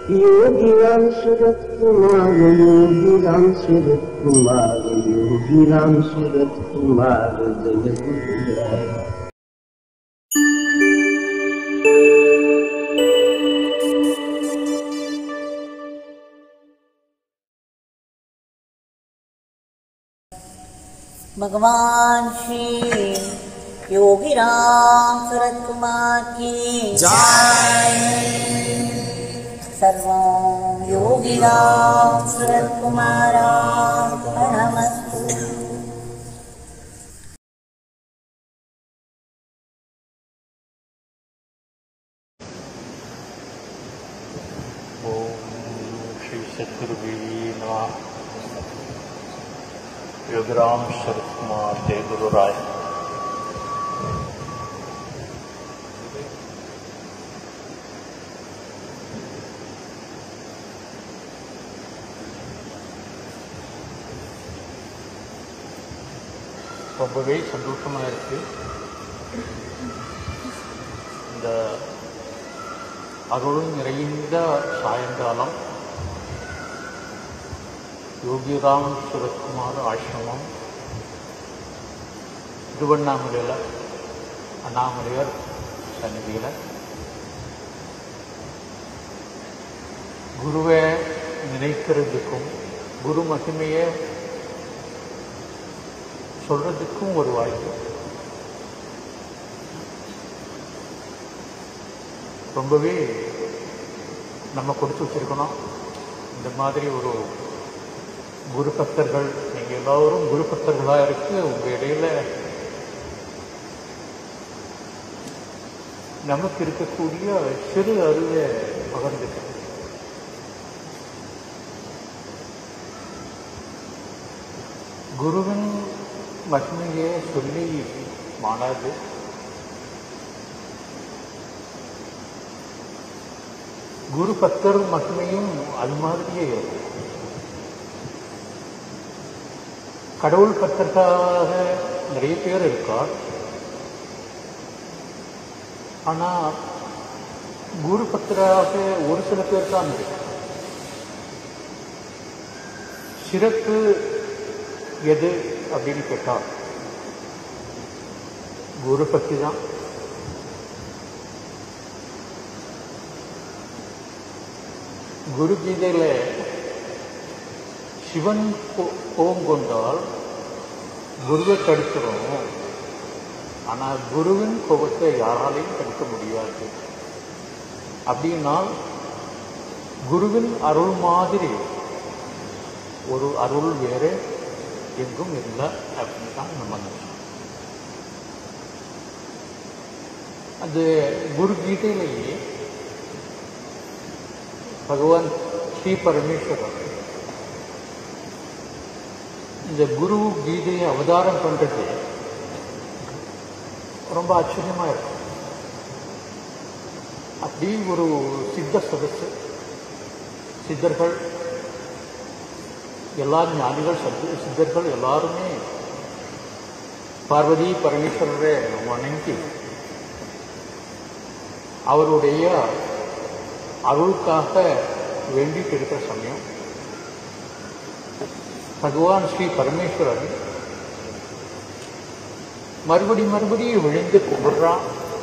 योगी राम सूरत कुमार योगी राम सूरत कुमार योगी राम सूरत कुमार जय गुरुदेव भगवान श्री योगी राम सूरत कुमार की सर्वं योगी राम सूरत कुमारार्पणमस्तु ओम श्री सतगुरुवी नमः योगराम शरद कुमार जय गुरु राय ரொம்பவே சந்தோஷமா இருக்கு இந்த அருள் நிறைந்த சாயங்காலம் யோகிராம் சுரத்குமார் ஆசிரமம் திருவண்ணாமலையில் அண்ணாமலையார் சந்நிதியில் குருவை நினைக்கிறதுக்கும் குரு மகிமையை சொல்றதுக்கும் ஒரு வாய்ப்பு ரொம்பவே நம்ம கொடுத்து வச்சிருக்கணும் இந்த மாதிரி ஒரு குரு பக்தர்கள் நீங்க எல்லாரும் குரு பக்தர்களா இருக்கு உங்க இடையில நமக்கு இருக்கக்கூடிய சிறு அறிவை பகிர்ந்துக்க குருவின் மகிமையை சொல்லி மாணாது குரு பக்தர் மகிமையும் அது மாதிரியே இருக்கும் கடவுள் பக்தர்களாக நிறைய பேர் இருக்கார் ஆனா குரு பக்தராக ஒரு சில பேர் தான் இருக்கு சிறப்பு எது அப்படின்னு கேட்டால் குரு பக்தி தான் குரு கீதையில சிவன் கோ- கோபம் கொண்டால் குருவை தடுக்கிறோம் ஆனால் குருவின் கோபத்தை யாராலையும் தடுக்க முடியாது அப்படின்னா குருவின் அருள் மாதிரி ஒரு அருள் வேற எங்கும் இல்லை அப்படின்னு தான் நம்ம நினைச்சோம் அது குரு கீதையிலேயே பகவான் ஸ்ரீ பரமேஸ்வரர் இந்த குரு கீதையை அவதாரம் பண்றது ரொம்ப ஆச்சரியமா இருக்கும் அப்படி ஒரு சித்த சதஸ் சித்தர்கள் எல்லா ஞானிகள் சத்து சித்தர்கள் எல்லாருமே பார்வதி பரமேஸ்வரரை வணங்கி அவருடைய அருளுக்காக வேண்டிட்டு இருக்கிற சமயம் பகவான் ஸ்ரீ பரமேஸ்வரன் மறுபடி மறுபடியும் விழுந்து கும்பிடுறான்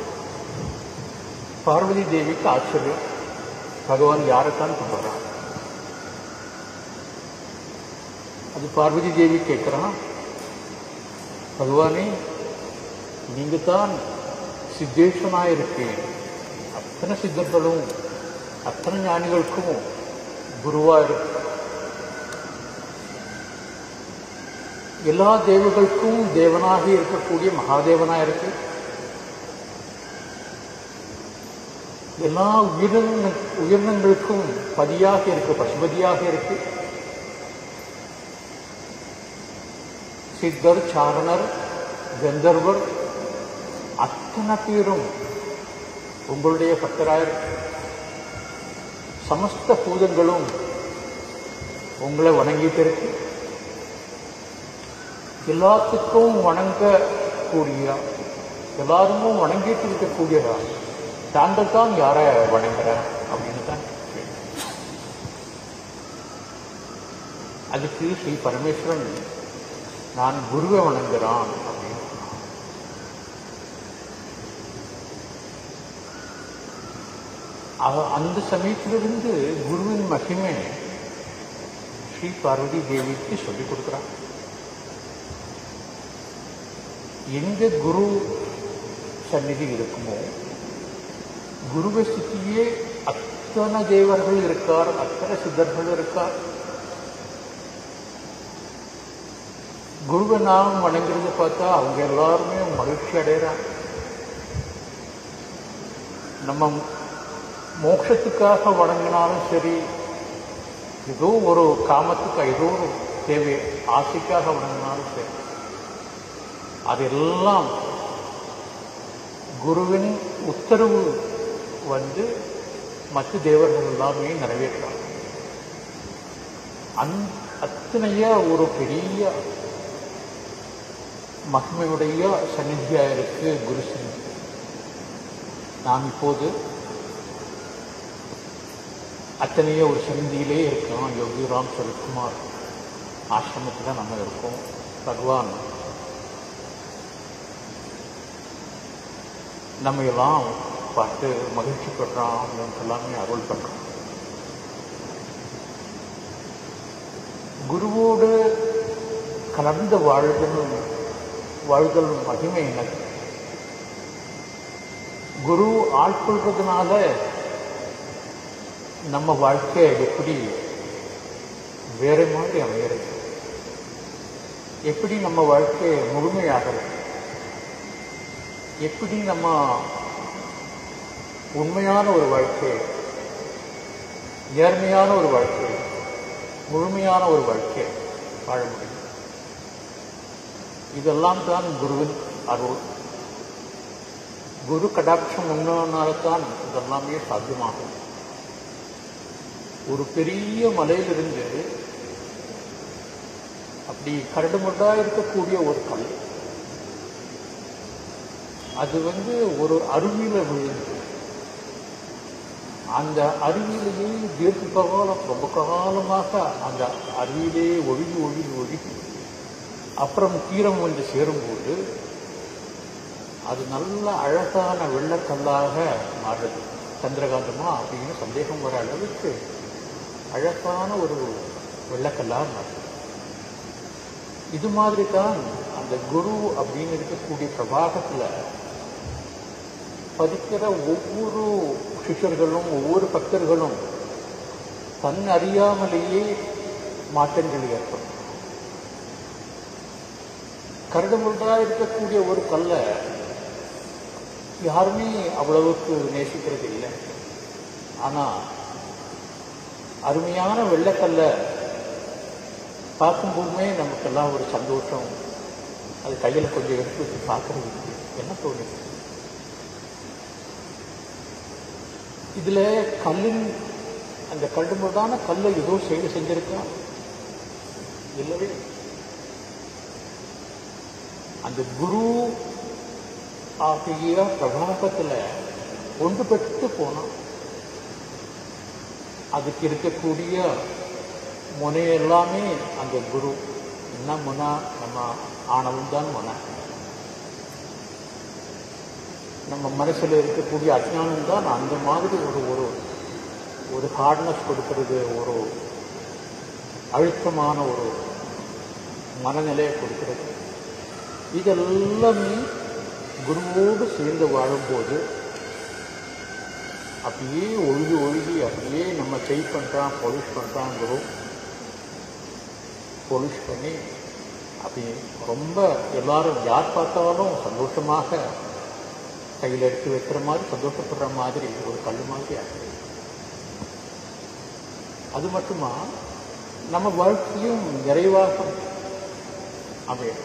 பார்வதி தேவிக்கு ஆச்சரியம் பகவான் யாரைத்தான் கும்பிடுறான் அது பார்வதி தேவி கேட்கிறான் பகவானே நீங்க தான் சித்தேஸ்வனா இருக்கேன் அத்தனை சித்தர்களும் அத்தனை ஞானிகளுக்கும் குருவா இருக்கு எல்லா தேவர்களுக்கும் தேவனாக இருக்கக்கூடிய மகாதேவனா இருக்கு எல்லா உயிரின உயிரினங்களுக்கும் பதியாக இருக்கு பசுபதியாக இருக்கு சித்தர் சாரணர் கந்தர்வர் அத்தனை பேரும் உங்களுடைய பக்தராயர் சமஸ்த பூதங்களும் உங்களை வணங்கிட்டு இருக்கு எல்லாத்துக்கும் வணங்கக்கூடிய எல்லாருக்கும் வணங்கிட்டு இருக்கக்கூடியதா தாங்கள் தான் யாரை வணங்குற அப்படின்னு தான் கேள்வி. அதுக்கு ஸ்ரீ பரமேஸ்வரன் நான் குருவை வணங்குறான் அப்படின்னு சொன்னான். அவ- அந்த சமயத்திலிருந்து குருவின் மகிமை ஸ்ரீ பார்வதி தேவிக்கு சொல்லிக் கொடுக்குறான் எங்க குரு சந்நிதி இருக்குமோ குருவை சுற்றியே அத்தனை தேவர்கள் இருக்கார் அத்தனை சித்தர்கள் இருக்கார் குருவை நாம் வணங்குறத பார்த்தா அவங்க எல்லாருமே மகிழ்ச்சி அடைகிறாங்க நம்ம மோட்சத்துக்காக வணங்கினாலும் சரி ஏதோ ஒரு காமத்துக்கு ஏதோ ஒரு தேவை ஆசைக்காக வணங்கினாலும் சரி அதெல்லாம் குருவின் உத்தரவு வந்து மற்ற தேவர்கள் எல்லாமே நிறைவேற்றாங்க அந் அத்தனைய ஒரு பெரிய மகிமையுடைய சந்நிதியா இருக்கு குரு சந்நிதி நாம் இப்போது அத்தனைய ஒரு சந்நிதியிலே இருக்கோம் யோகி ராம் சரத்குமார் ஆசிரமத்தில் நம்ம இருக்கோம் பகவான் நம்ம எல்லாம் பார்த்து மகிழ்ச்சி படுறான் அவனுக்கு எல்லாமே அருள் பண்றான் குருவோடு கலந்த வாழ்தல் வாழ்தல் மகிமை எனக்கு குரு ஆட்கொள்றதுனால நம்ம வாழ்க்கை எப்படி வேற மாதிரி அமைகிறது எப்படி நம்ம வாழ்க்கை முழுமையாகிறது எப்படி நம்ம உண்மையான ஒரு வாழ்க்கை நேர்மையான ஒரு வாழ்க்கை முழுமையான ஒரு வாழ்க்கை வாழ முடியும் இதெல்லாம் தான் குருவின் அருள் குரு கடாட்சம் உண்டானால்தான் இதெல்லாமே சாத்தியமாகும் ஒரு பெரிய மலையிலிருந்து அப்படி கரடுமுரடா இருக்கக்கூடிய ஒரு கல் அது வந்து ஒரு அருவியில விழுந்து அந்த அருவியிலேயே தீர்க்க காலம் ரொம்ப காலமாக அந்த அருவியிலே ஒழுகி ஒழுகி ஒழுகி அப்புறம் தீரம் வந்து சேரும்போது அது நல்ல அழகான வெள்ளக்கல்லாக மாறுது சந்திரகாந்தமா அப்படின்னு சந்தேகம் வர அளவுக்கு அழகான ஒரு வெள்ளக்கல்லாக மாறுது இது மாதிரி தான் அந்த குரு அப்படின்னு இருக்கக்கூடிய பிரபாகத்தில் பதிக்கிற ஒவ்வொரு சிஷ்யர்களும் ஒவ்வொரு பக்தர்களும் தன் அறியாமலேயே மாற்றங்கள் ஏற்படும் கரடுமுரடா இருக்கக்கூடிய ஒரு கல்லை யாருமே அவ்வளவுக்கு நேசிக்கிறது இல்லை ஆனா அருமையான வெள்ளைக்கல்லை பார்க்கும்போதுமே நமக்கெல்லாம் ஒரு சந்தோஷம் அது கையில் கொஞ்சம் எடுத்து வச்சு பார்க்கறதுக்கு என்ன தோணுது இதுல கல்லின் அந்த கல்லுமுடான கல்லை ஏதோ செய்து செஞ்சிருக்கா இல்லவே இல்லை. அந்த குரு ஆகிய பிரபாகத்துல ஒன்றுபட்டு போனான் அதுக்கு இருக்கக்கூடிய முனை எல்லாமே அந்த குரு என்ன முனா நம்ம ஆணவம் தான் முனை நம்ம மனசுல இருக்கக்கூடிய அஜ்ஞானம் தான் அந்த மாதிரி ஒரு ஒரு ஒரு ஹார்ட்னஸ் கொடுக்கிறது ஒரு அழுத்தமான ஒரு மனநிலையை கொடுக்கிறது இதெல்லாமே குருவோடு சேர்ந்து வாழும்போது அப்படியே ஒழுகி ஒழுகி அப்படியே நம்ம செய் பண்றான் பொலிஷ் பண்றான் குரு பொலிஷ் பண்ணி அப்படி ரொம்ப எல்லாரும் யார் பார்த்தாலும் சந்தோஷமாக கையில் எடுத்து வைக்கிற மாதிரி சந்தோஷப்படுற மாதிரி ஒரு கல் மாதிரி ஆகுது அது மட்டுமா நம்ம வாழ்க்கையும் நிறைவாக அமையும்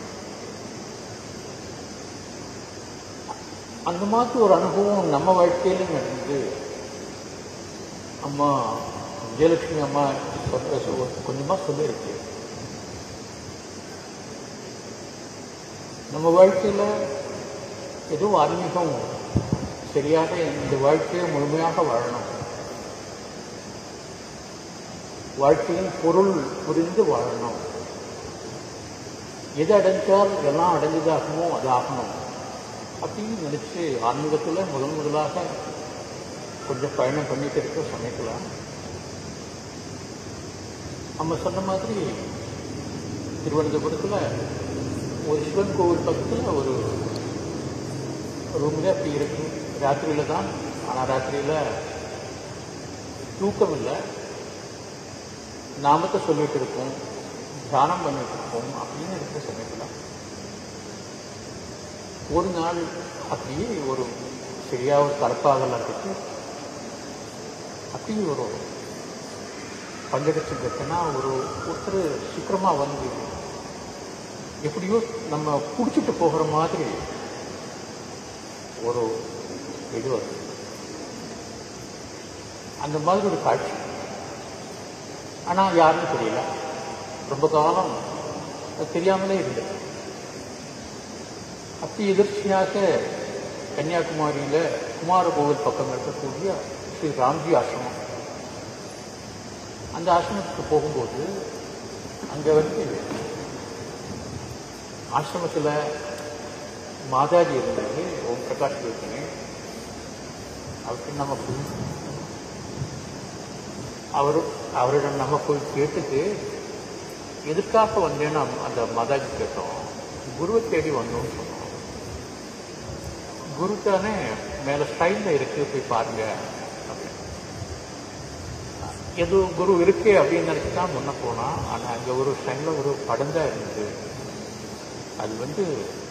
அந்த மாதிரி ஒரு அனுபவம் நம்ம வாழ்க்கையில நடந்து அம்மா விஜயலட்சுமி அம்மா சொல்ற சொ- கொஞ்சமா சொல்லியிருக்கு நம்ம வாழ்க்கையில ஏதோ ஆன்மீகம் சரியாக இந்த வாழ்க்கையை முழுமையாக வாழணும் வாழ்க்கையின் பொருள் புரிந்து வாழணும் எது அடைஞ்சால் எல்லாம் அடைஞ்சதாகுமோ அது ஆகணும் அப்படின்னு நினச்சி ஆன்மீகத்தில் முதல் முதலாக கொஞ்சம் பயணம் பண்ணிட்டு இருக்க சமயத்தில் நம்ம சொன்ன மாதிரி திருவனந்தபுரத்தில் ஒரு சிவன் கோவில் பக்கத்தில் ஒரு ரூமில் அப்படி இருக்கு ராத்திரியில் தான் ஆனால் ராத்திரியில் தூக்கம் இல்லை நாமத்தை சொல்லிட்டு இருப்போம் தியானம் பண்ணிட்டு இருப்போம் அப்படின்னு இருக்கிற சமயத்தில் ஒரு நாள் அப்படியே ஒரு சரியா ஒரு கலப்பாகலாம் இருக்கு அப்படி ஒரு பஞ்சகட்சி பிரச்சனை ஒரு ஒருத்தர் சீக்கிரமாக வந்து எப்படியோ நம்ம குடிச்சிட்டு போகிற மாதிரி ஒரு இது வருது அந்த மாதிரி ஒரு காட்சி ஆனால் யாருன்னு தெரியல ரொம்ப காலம் அது தெரியாமலே இருந்தது அப்படி எதிர்ச்சியாக கன்னியாகுமரியில் குமார கோவில் பக்கம் இருக்கக்கூடிய ஸ்ரீ ராம்ஜி ஆசிரமம் அந்த ஆசிரமத்துக்கு போகும்போது அங்கே வந்து ஆசிரமத்தில் மாதாஜி இருந்தாரு ஓம் பிரகாஷ் யோகினி அவருக்கு நம்ம போய் அவர் அவரிடம் நம்ம போய் கேட்டுட்டு எதுக்காக வந்தேன்னு அந்த மாதாஜி கேட்டோம் குருவை தேடி வந்தோம்னு சொன்னோம் குரு தானே மேலே ஸ்டைலில் இருக்கு போய் பாருங்க அப்படின்னு எது குரு இருக்கு அப்படின்னு நினச்சி தான் முன்ன போனான் ஆனால் அங்கே ஒரு ஸ்டைலில் ஒரு படம் தான் இருந்தது அது வந்து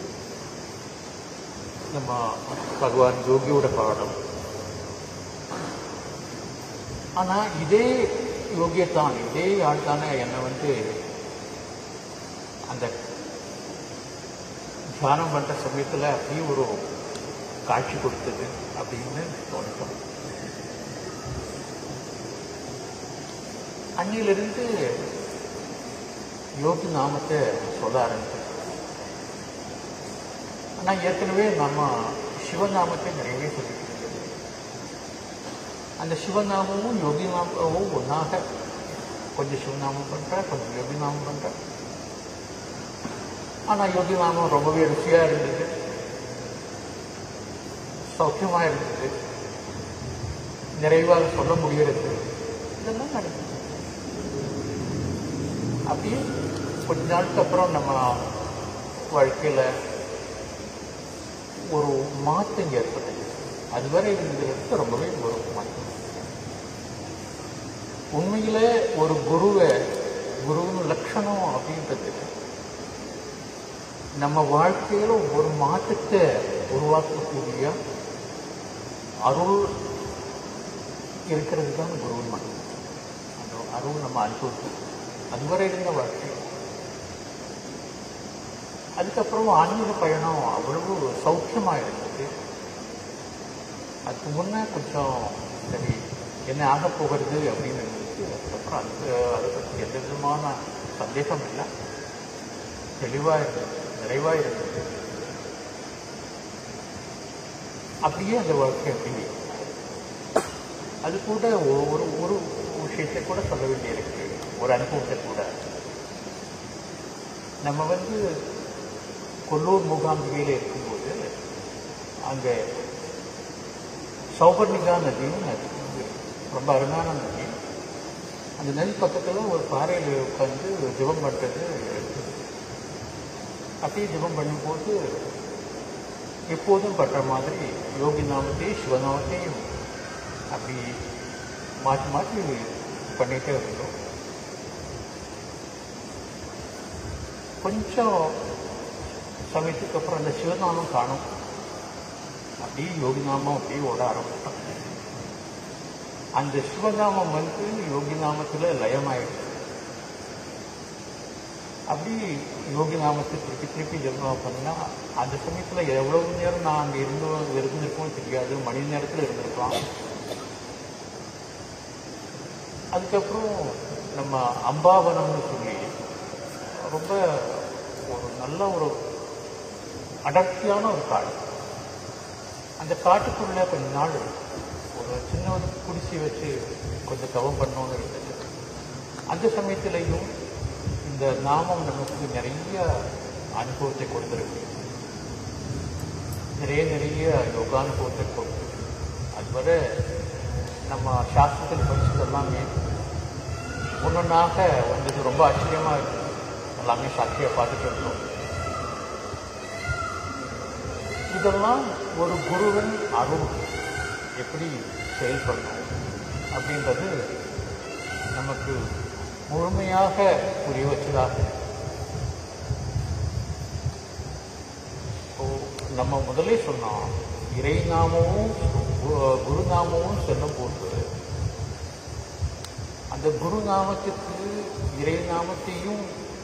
நம்ம பகவான் யோகியோட பாடம் ஆனால் இதே யோகியத்தான் இதே ஆள் தானே என்னை வந்து அந்த தியானம் பண்ணுற சமயத்தில் அப்படியே ஒரு காட்சி கொடுத்தது அப்படின்னு தோணிட்டோம் அன்னிலிருந்து யோகி நாமத்தை சொல்ல ஆரம்பிச்சேன் ஆனால் ஏற்கனவே நம்ம சிவநாமத்தை நிறையவே சொல்லிட்டு இருந்தது அந்த சிவநாமமும் யோகி நாமமும் ஒன்றாக கொஞ்சம் சிவநாமம் பண்ணுறேன் கொஞ்சம் யோகி நாமம் பண்ணுறேன் ஆனால் யோகி நாமம் ரொம்பவே ருசியாக இருந்தது சௌக்கியமாக இருந்தது நிறைவாக சொல்ல முடிகிறது இதெல்லாம் நடந்தது அப்படியே கொஞ்ச நாளுக்கு அப்புறம் நம்ம வாழ்க்கையில் ஒரு மாற்றம் ஏற்பட்டது அதுவரை இருந்ததுக்கு ரொம்பவே ஒரு மாற்றம் உண்மையிலே ஒரு குருவை குருவின் லட்சணம் அப்படின்றது நம்ம வாழ்க்கையில ஒரு மாற்றத்தை உருவாக்கக்கூடிய அருள் இருக்கிறது தான் குருவின் மனம் அந்த அருள் நம்ம அனுபவிக்கணும் அதுவரை இருந்த வாழ்க்கை அதுக்கப்புறம் ஆன்மீக பயணம் அவ்வளவு சௌக்கியமா இருந்தது அதுக்கு முன்னே கொஞ்சம் சரி என்ன ஆக போகிறது அப்படின்னு இருந்துச்சு அதுக்கப்புறம் அது அதை பற்றி எந்த விதமான சந்தேகம் இல்லை தெளிவாக இருந்தது நிறைவாக இருந்தது அப்படியே அந்த வாழ்க்கை அப்படி அது கூட ஒரு ஒரு விஷயத்தை கூட சொல்ல வேண்டியிருக்கு ஒரு அனுபவத்தை கூட நம்ம வந்து கொல்லூர் மூகாம்பிகையில் இருக்கும்போது அங்கே சௌபர்ணிகா நதின்னு நதி ரொம்ப அருமையான நதி அந்த நதி பக்கத்தில் ஒரு பாறையில் உட்காந்து ஜெபம் பண்ணுறது அப்படியே ஜெபம் பண்ணும்போது எப்போதும் பண்ற மாதிரி யோகி நாமத்தையும் சிவநாமத்தையும் அப்படி மாற்றி மாற்றி பண்ணிகிட்டே இருந்தோம் கொஞ்சம் சமயத்துக்கு அப்புறம் அந்த சிவநாமம் காணும் அப்படியே யோகி நாமம் அப்படியே ஓட ஆரம்பிட்டோம் அந்த சிவநாமம் வந்து யோகி நாமத்தில் லயமாயிடுச்சு அப்படி யோகி நாமத்தை திருப்பி திருப்பி ஜெபம் பண்ணா அந்த சமயத்தில் எவ்வளவு நேரம் நான் அங்கே இருந்து இருந்திருக்கோம் தெரியாது மணி நேரத்தில் இருந்திருக்கலாம் அதுக்கப்புறம் நம்ம அம்பாவனம்னு சொல்லி ரொம்ப ஒரு நல்ல ஒரு அடர்த்தியான ஒரு காடு அந்த காட்டுக்குள்ள கொஞ்ச நாள் ஒரு சின்ன ஒரு குடிசை வச்சு கொஞ்சம் தவம் பண்ணோன்னு இருந்தது அந்த சமயத்திலையும் இந்த நாமம் நமக்கு நிறைய அனுபவத்தை கொடுத்துருக்கு நிறைய நிறைய யோகானுபவத்தை கொடுத்துருக்கு அதுவரை நம்ம சாஸ்திரத்தில் படிச்சது எல்லாமே ஒன்றொன்னாக வந்தது ரொம்ப ஆச்சரியமாக இருக்கு எல்லாமே சாட்சியாக பார்த்துட்டு இருந்தோம் இதெல்லாம் ஒரு குருவின் அருள் எப்படி செயல்படணும் அப்படின்றது நமக்கு முழுமையாக புரிய வச்சதாக இப்போ நம்ம முதலே சொன்னோம் இறைநாமமும் கு- குருநாமமும் சொல்லும் போது அந்த குருநாமத்துக்கு இறைநாமத்தையும்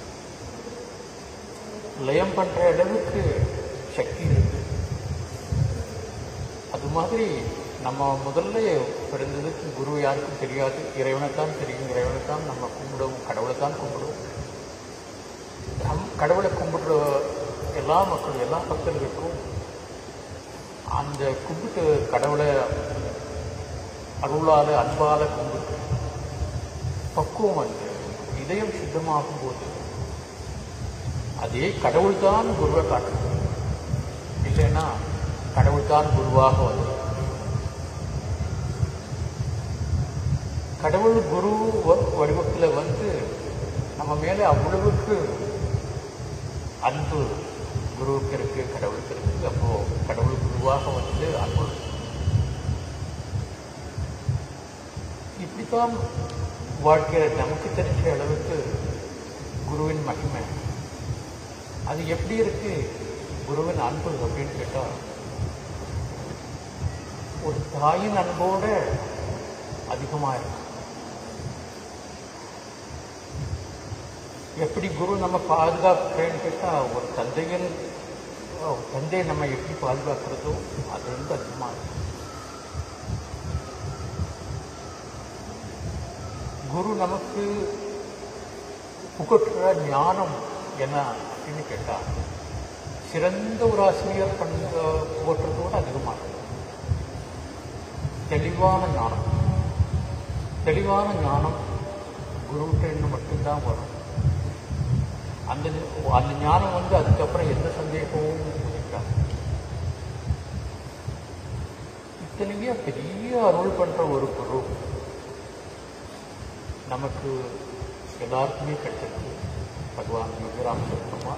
லயம் பண்ற அளவுக்கு சக்தி இருக்கு அது மாதிரி நம்ம முதல்ல பிறந்ததுக்கு குரு யாருக்கும் தெரியாது இறைவனைத்தான் தெரியும் இறைவனைத்தான் நம்ம கும்பிடுவோம் கடவுளைத்தான் கும்பிடுவோம் நம் கடவுளை கும்பிடுற எல்லா மக்களும் எல்லா பக்தர்களுக்கும் அந்த கும்பிட்டு கடவுளை அருளால அன்பால கும்பிட்டு பக்குவம் வந்து இதயம் சுத்தமாகும் போது அதே கடவுள் தான் குருவை காட்டுறது இல்லைன்னா கடவுள் தான் குருவாக வந்து கடவுள் குரு வ- வடிவத்துல வந்து நம்ம மேல அவ்வளவுக்கு அன்பு குருவுக்கு இருக்கு கடவுளுக்கு இருக்கு அப்போ கடவுள் குருவாக வந்து அன்பு இப்படித்தான் வாழ்க்கையில நமக்கு தெரிஞ்ச அளவுக்கு குருவின் மகிமை அது எப்படி இருக்கு குருவின் அன்பு அப்படின்னு கேட்டா ஒரு தாயின் அன்போட அதிகமா இருக்கு எப்படி குரு நம்ம பாதுகாக்கிறேன்னு கேட்டா ஒரு தந்தையின் அஹ், தந்தை நம்ம எப்படி பாதுகாக்கிறதோ அது வந்து அதிகமா இருக்கு குரு நமக்கு புகட்டுற ஞானம் என்ன அப்படின்னு கேட்டா சிறந்த ஒரு ஆசிரியர் பண்ண புகட்டுறதோட அதிகமாக இருக்கு. தெளிவான ஞானம் தெளிவான ஞானம் குருகிட்ட இருந்து மட்டும்தான் வரும் அந்த அந்த ஞானம் வந்து அதுக்கப்புறம் எந்த சந்தேகமும் இருக்காது இத்தனையே பெரிய அருள் பண்ற ஒரு குரு நமக்கு எல்லாருக்குமே கிடைச்சிருக்கு பகவான் யோகிராம் சொல்லுமா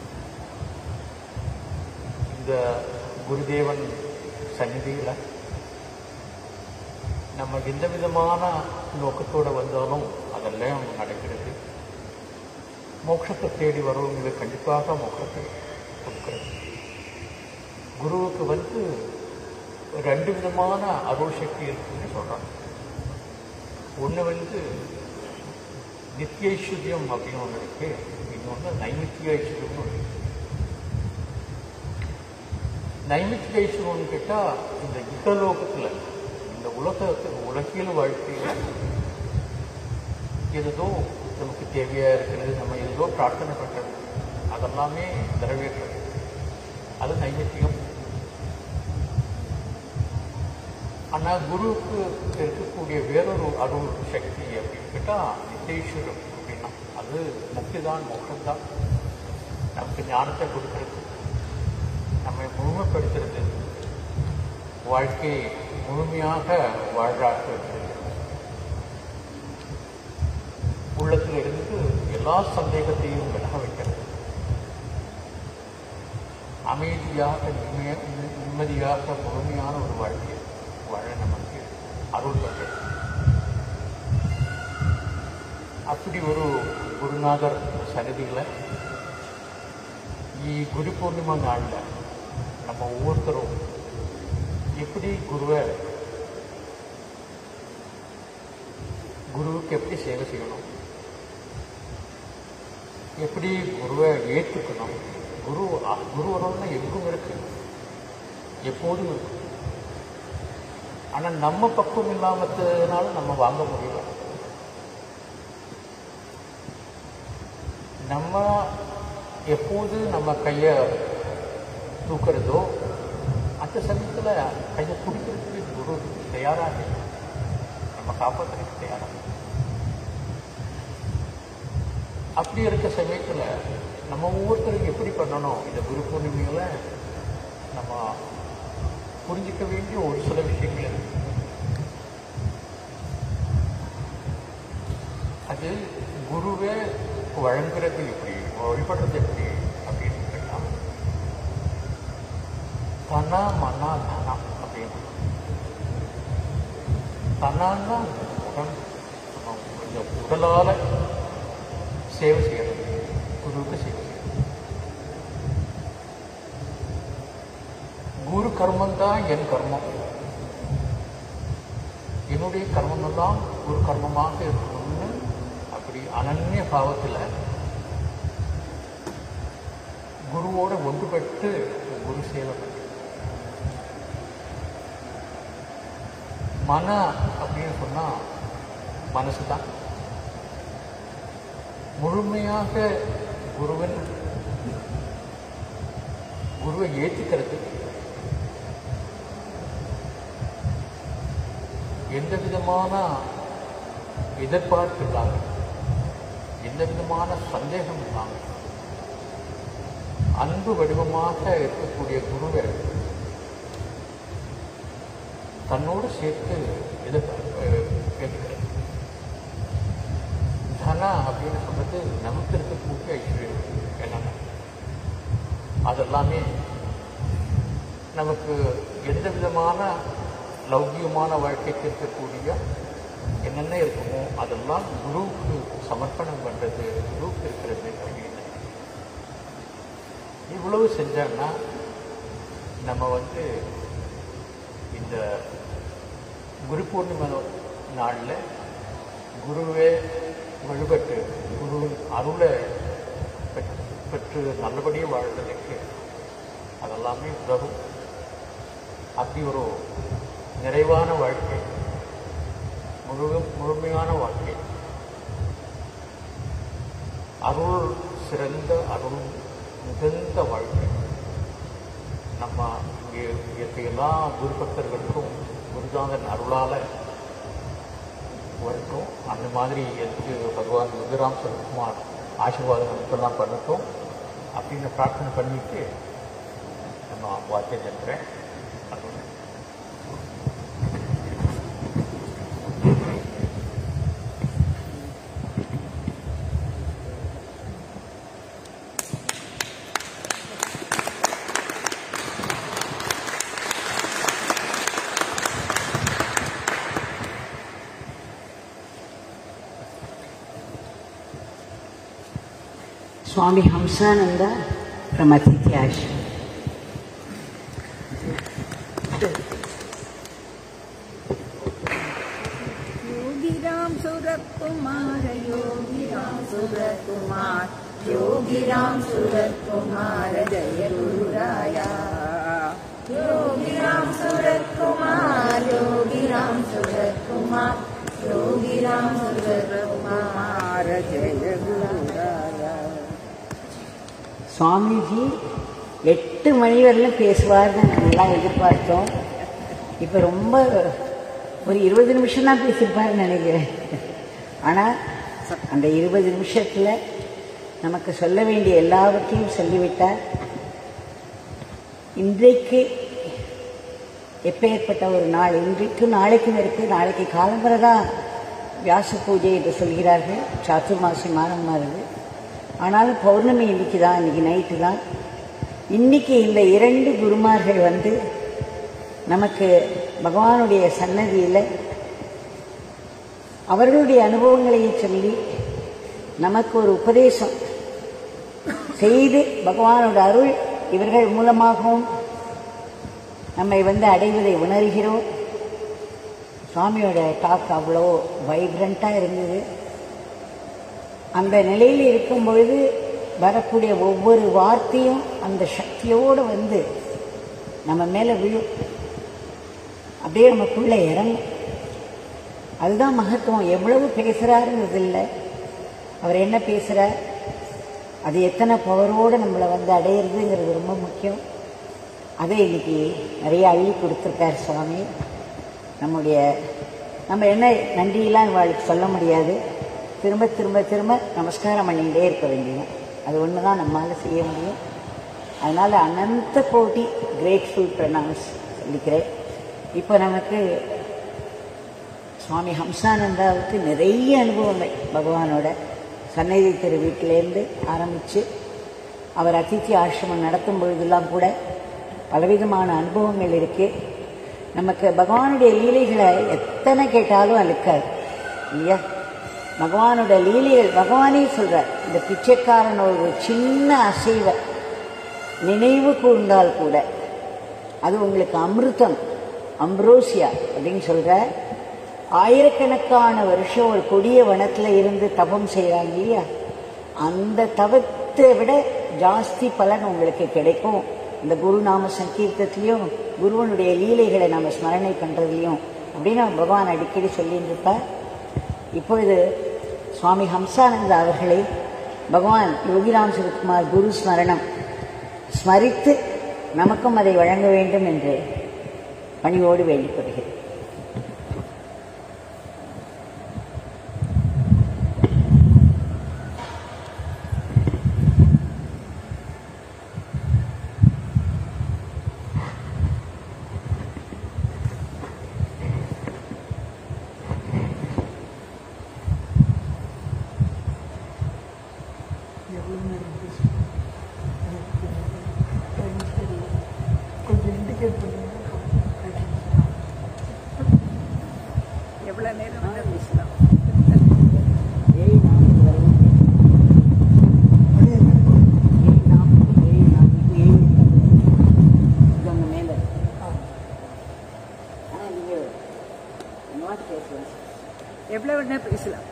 இந்த குருதேவன் சந்நிதியில நம்ம எந்த விதமான நோக்கத்தோட வந்தாலும் அதெல்லாம் நடக்கிறது மோட்சத்தை தேடி வரவங்களுக்கு கண்டிப்பாக மோட்சத்தை கொடுக்கிறது குருவுக்கு வந்து ரெண்டு விதமான அருள் சக்தி இருக்குன்னு சொல்றாங்க ஒன்று வந்து நித்தியைஸ்வரியம் அப்படின்னு ஒன்று இருக்கு இன்னொன்று நைமித்திய ஐஸ்வர்யம்னு ஒன்று இருக்கு நைமித்திய ஐஸ்வர்யம்னு கேட்டால் இந்த இகலோகத்தில் இந்த உலகத்தில் உலகியல் வாழ்க்கையில் ஏதோ நமக்கு தேவையாக இருக்கிறது நம்ம ஏதோ பிரார்த்தனை பண்ணுறது அதெல்லாமே நிறைவேற்றது அது நைமித்தியம் ஆனால் குருவுக்கு இருக்கக்கூடிய வேறொரு அருள் சக்தி அப்படின்னு கேட்டால் நித்தேஸ்வரம் அப்படின்னா அது முக்தி தான் மோட்சம் தான் நமக்கு ஞானத்தை கொடுக்கறது நம்மை முழுமைப்படுத்துறது வாழ்க்கையை முழுமையாக வாழ்றாக்க வைக்கிறது உள்ளத்தில் இருந்து எல்லா சந்தேகத்தையும் விலக வைக்கிறது அமைதியாக நிம்மதியா- நிம்மதியாக முழுமையான ஒரு வாழ்க்கை வாழ நமக்கு அருள் பண்றது அப்படி ஒரு குருநாதர் சன்னதியில் ಈ ಗುರು ಪೂರ್ಣಿಮಾ ನಾಳಿನ ನಮ್ಮ ಒவ்வொருத்தரும் எப்படி குருவை குருவுக்கு எப்படி சேவை செய்யணும் எப்படி குருவை ஏற்றுக்கணும் குரு குரு வரணும்னா எங்கும் இருக்கு எப்போதும் இருக்கு ஆனால் நம்ம பக்குவம் இல்லாமத்ததுனால நம்ம வாங்க முடியல நம்ம எப்போது நம்ம கையை தூக்குறதோ அந்த சமயத்தில் கையை பிடிக்கிறதுக்கு குரு தயாராக இல்லை. நம்ம காப்பாற்றுறதுக்கு தயாராக இல்லை. அப்படி இருக்க சமயத்தில் நம்ம ஒவ்வொருத்தரும் எப்படி பண்ணணும் இந்த குரு பூர்ணிமையில நம்ம புரிஞ்சிக்க வேண்டிய ஒரு சில விஷயங்கள் இருக்கு அது குருவே வழங்குறது எப்படி வழிபடுறது எப்படி அப்படின்னு கேட்டால் தனா மனா தனா அப்படின்னு தனான்னா உடல் நம்ம இந்த உடலால சேவை செய்யறது குருவுக்கு சேவை செய்யறது குரு கர்மம் தான் என் கர்மம் என்னுடைய கர்மங்கள் தான் குரு கர்மமாக இருக்கணும்னு அப்படி அனன்ய பாவத்தில் குருவோட ஒன்றுபட்டு குரு சேவை பண்ணி மன அப்படின்னு சொன்னா மனசு தான் முழுமையாக குருவன் குருவை ஏற்றுக்கிறது எந்த விதமான எதிர்பார்ப்பு இல்லாமல் எந்த விதமான சந்தேகம் இல்லாமல் அன்பு வடிவமாக இருக்கக்கூடிய குருவை தன்னோடு சேர்த்து எதிர்பார்ப்பு கேட்கிறது தனா அப்படின்னு சொல்றது நமக்கு இருக்கக்கூடிய ஐஸ்வர்யம் என்னென்ன அதெல்லாமே நமக்கு எந்த விதமான லௌகியமான வாழ்க்கைக்கு இருக்கக்கூடிய என்னென்ன இருக்குமோ அதெல்லாம் குருவுக்கு சமர்ப்பணம் பண்றது குருவுக்கு இருக்கிறது அப்படின்னு இவ்வளவு செஞ்சோம்னா நம்ம வந்து இந்த குரு பூர்ணிமை நாளில் குருவே வழிபட்டு குருவின் அருளை பெற்று- பெற்று நல்லபடியாக வாழ்றதுக்கு அதெல்லாமே உதவும் அப்படி ஒரு நிறைவான வாழ்க்கை முழு முழுமையான வாழ்க்கை அருள் சிறந்த அருள் மிகுந்த வாழ்க்கை நம்ம இங்கே இருக்க எல்லா குரு பக்தர்களுக்கும் குருதாதன் அருளால வரட்டும் அந்த மாதிரி எனக்கு பகவான் முதுராம் சரத்குமார் ஆசீர்வாதம் நமக்கெல்லாம் பண்ணட்டும் அப்படின்னு பிரார்த்தனை பண்ணிட்டு நம்ம வார்த்தை சென்றேன் அதோட Swami Hamsananda from Atiti Ashram. योगी राम सूरत कुमार योगी राम सूरत कुमार योगी राम सूरत कुमार जय गुरुराया योगी राम सूरत कुमार योगी राम सूरत कुमार योगी राम सूरत कुमार जय गुरुराया சுவாமிஜி எட்டு மணி வரையிலும் பேசுவார்னு நாங்கெல்லாம் எதிர்பார்த்தோம் இப்போ ரொம்ப ஒரு இருபது நிமிஷம் தான் பேசியிருப்பாருன்னு நினைக்கிறேன் ஆனால் அந்த இருபது நிமிஷத்தில் நமக்கு சொல்ல வேண்டிய எல்லாவற்றையும் சொல்லிவிட்டார் இன்றைக்கு எப்பேற்பட்ட ஒரு நாள் இன்றைக்கு நாளைக்கும் இருக்கு நாளைக்கு காலம்பரை தான் வியாச பூஜை என்று சொல்கிறார்கள் சாத்துர்மாசி மாதம் மாறுது ஆனாலும் பௌர்ணமி இன்னைக்கு தான் இன்னைக்கு நைட்டு தான் இன்னைக்கு இந்த இரண்டு குருமார்கள் வந்து நமக்கு பகவானுடைய சன்னதியில் அவர்களுடைய அனுபவங்களையும் சொல்லி நமக்கு ஒரு உபதேசம் செய்து பகவானோட அருள் இவர்கள் மூலமாகவும் நம்மை வந்து அடைவதை உணர்கிறோம் சுவாமியோட டாக் அவ்வளோ வைப்ரண்ட்டாக இருந்தது அந்த நிலையில் இருக்கும் பொழுது வரக்கூடிய ஒவ்வொரு வார்த்தையும் அந்த சக்தியோடு வந்து நம்ம மேலே விழும் அப்படியே நமக்குள்ளே இறங்கும் அதுதான் மகத்துவம் எவ்வளவு பேசுகிறாருங்கிறது இல்லை அவர் என்ன பேசுகிறார் அது எத்தனை பவரோடு நம்மளை வந்து அடையிறதுங்கிறது ரொம்ப முக்கியம் அதை இன்னைக்கு நிறைய அள்ளி கொடுத்துருக்கார் சுவாமி நம்முடைய நம்ம என்ன நன்றியெல்லாம் இவாளுக்கு சொல்ல முடியாது திரும்ப திரும்ப திரும்ப நமஸ்காரம் பண்ணிக்கிட்டே இருக்க வேண்டியது அது ஒன்று தான் நம்மளால் செய்ய முடியும் அதனால் அனந்த கோட்டி கிரேட்ஃபுல் ப்ரணாம்ஸ் சொல்லிக்கிறேன் இப்போ நமக்கு சுவாமி ஹம்சானந்தாவுக்கு நிறைய அனுபவங்கள் பகவானோட சன்னதி தெரு வீட்டிலேருந்து ஆரம்பித்து அவர் அதித்தி ஆசிரமம் நடத்தும் பொழுதெல்லாம் கூட பலவிதமான அனுபவங்கள் இருக்கு நமக்கு பகவானுடைய லீலைகளை எத்தனை கேட்டாலும் அழுக்காது இல்லையா பகவானோட லீலைகள் பகவானே சொல்றார் இந்த பிச்சைக்காரன் ஒரு சின்ன அசைவை நினைவு கூர்ந்தால் கூட அது உங்களுக்கு அமிர்தம் அம்ரோசியா அப்படின்னு சொல்ற ஆயிரக்கணக்கான வருஷம் ஒரு கொடிய வனத்துல இருந்து தபம் செய்றாங்க இல்லையா அந்த தவத்தை விட ஜாஸ்தி பலன் உங்களுக்கு கிடைக்கும் இந்த குருநாம சங்கீர்த்தத்திலையும் குருவனுடைய லீலைகளை நாம ஸ்மரணை பண்றதுலையும் அப்படின்னு பகவான் அடிக்கடி சொல்லிட்டு இருப்பார் இப்பொழுது சுவாமி ஹம்சானந்த அவர்களை பகவான் யோகிராம் சிவகுமார் குரு ஸ்மரணம் ஸ்மரித்து நமக்கும் அதை வழங்க வேண்டும் என்று பணிவோடு வேண்டிக் கொள்கிறேன் எவ்வளோ நேரம் வேணா பேசலாம் ஏழு நாளைக்கு வரையும் ஏழு நாற்பது ஏழு நாற்பது ஏழு இது அங்கே மேலே ஆனால் நீங்கள் நோட் பேசலாம் எவ்வளோ வேணா பேசலாம்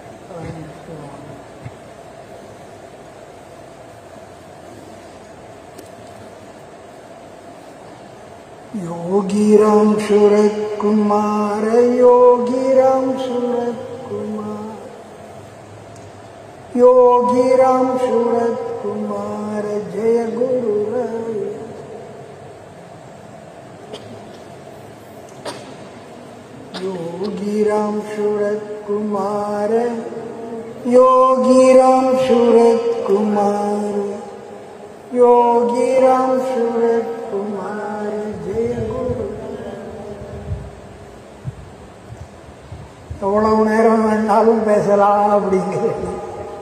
योगीराम सूरत कुमार योगीराम सूरत कुमार योगीराम सूरत कुमार जय गुरु राय योगीराम सूरत कुमार योगीराम सूरत कुमार योगीराम सूरत कुमार जय गुरु எவ்வளவு நேரம் வேணாலும் பேசலாம் அப்படிங்கிறது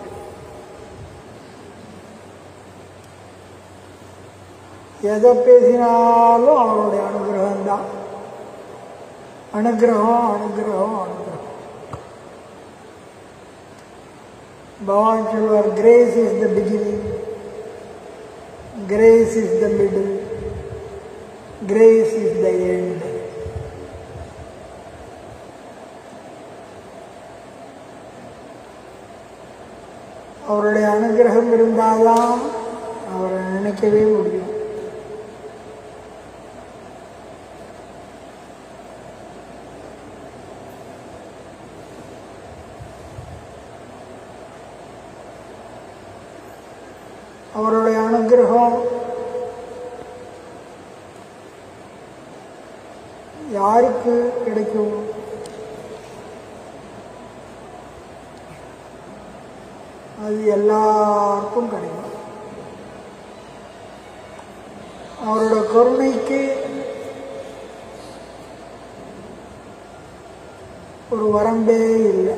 எதை பேசினாலும் அவருடைய அனுகிரகம் தான் அனுகிரகம் அனுகிரகம் அனுகிரகம் பகவான் சொல்வார் grace is the beginning Grace is the middle. Grace is the end. அவருடைய அனுகிரகம் இருந்தால்தான் அவரை நினைக்கவே முடியும் அவருடைய அனுகிரகம் யாருக்கு கிடைக்கும் அது எல்லாருக்கும் கிடைக்கும் அவரோட கருணைக்கு ஒரு வரம்பே இல்லை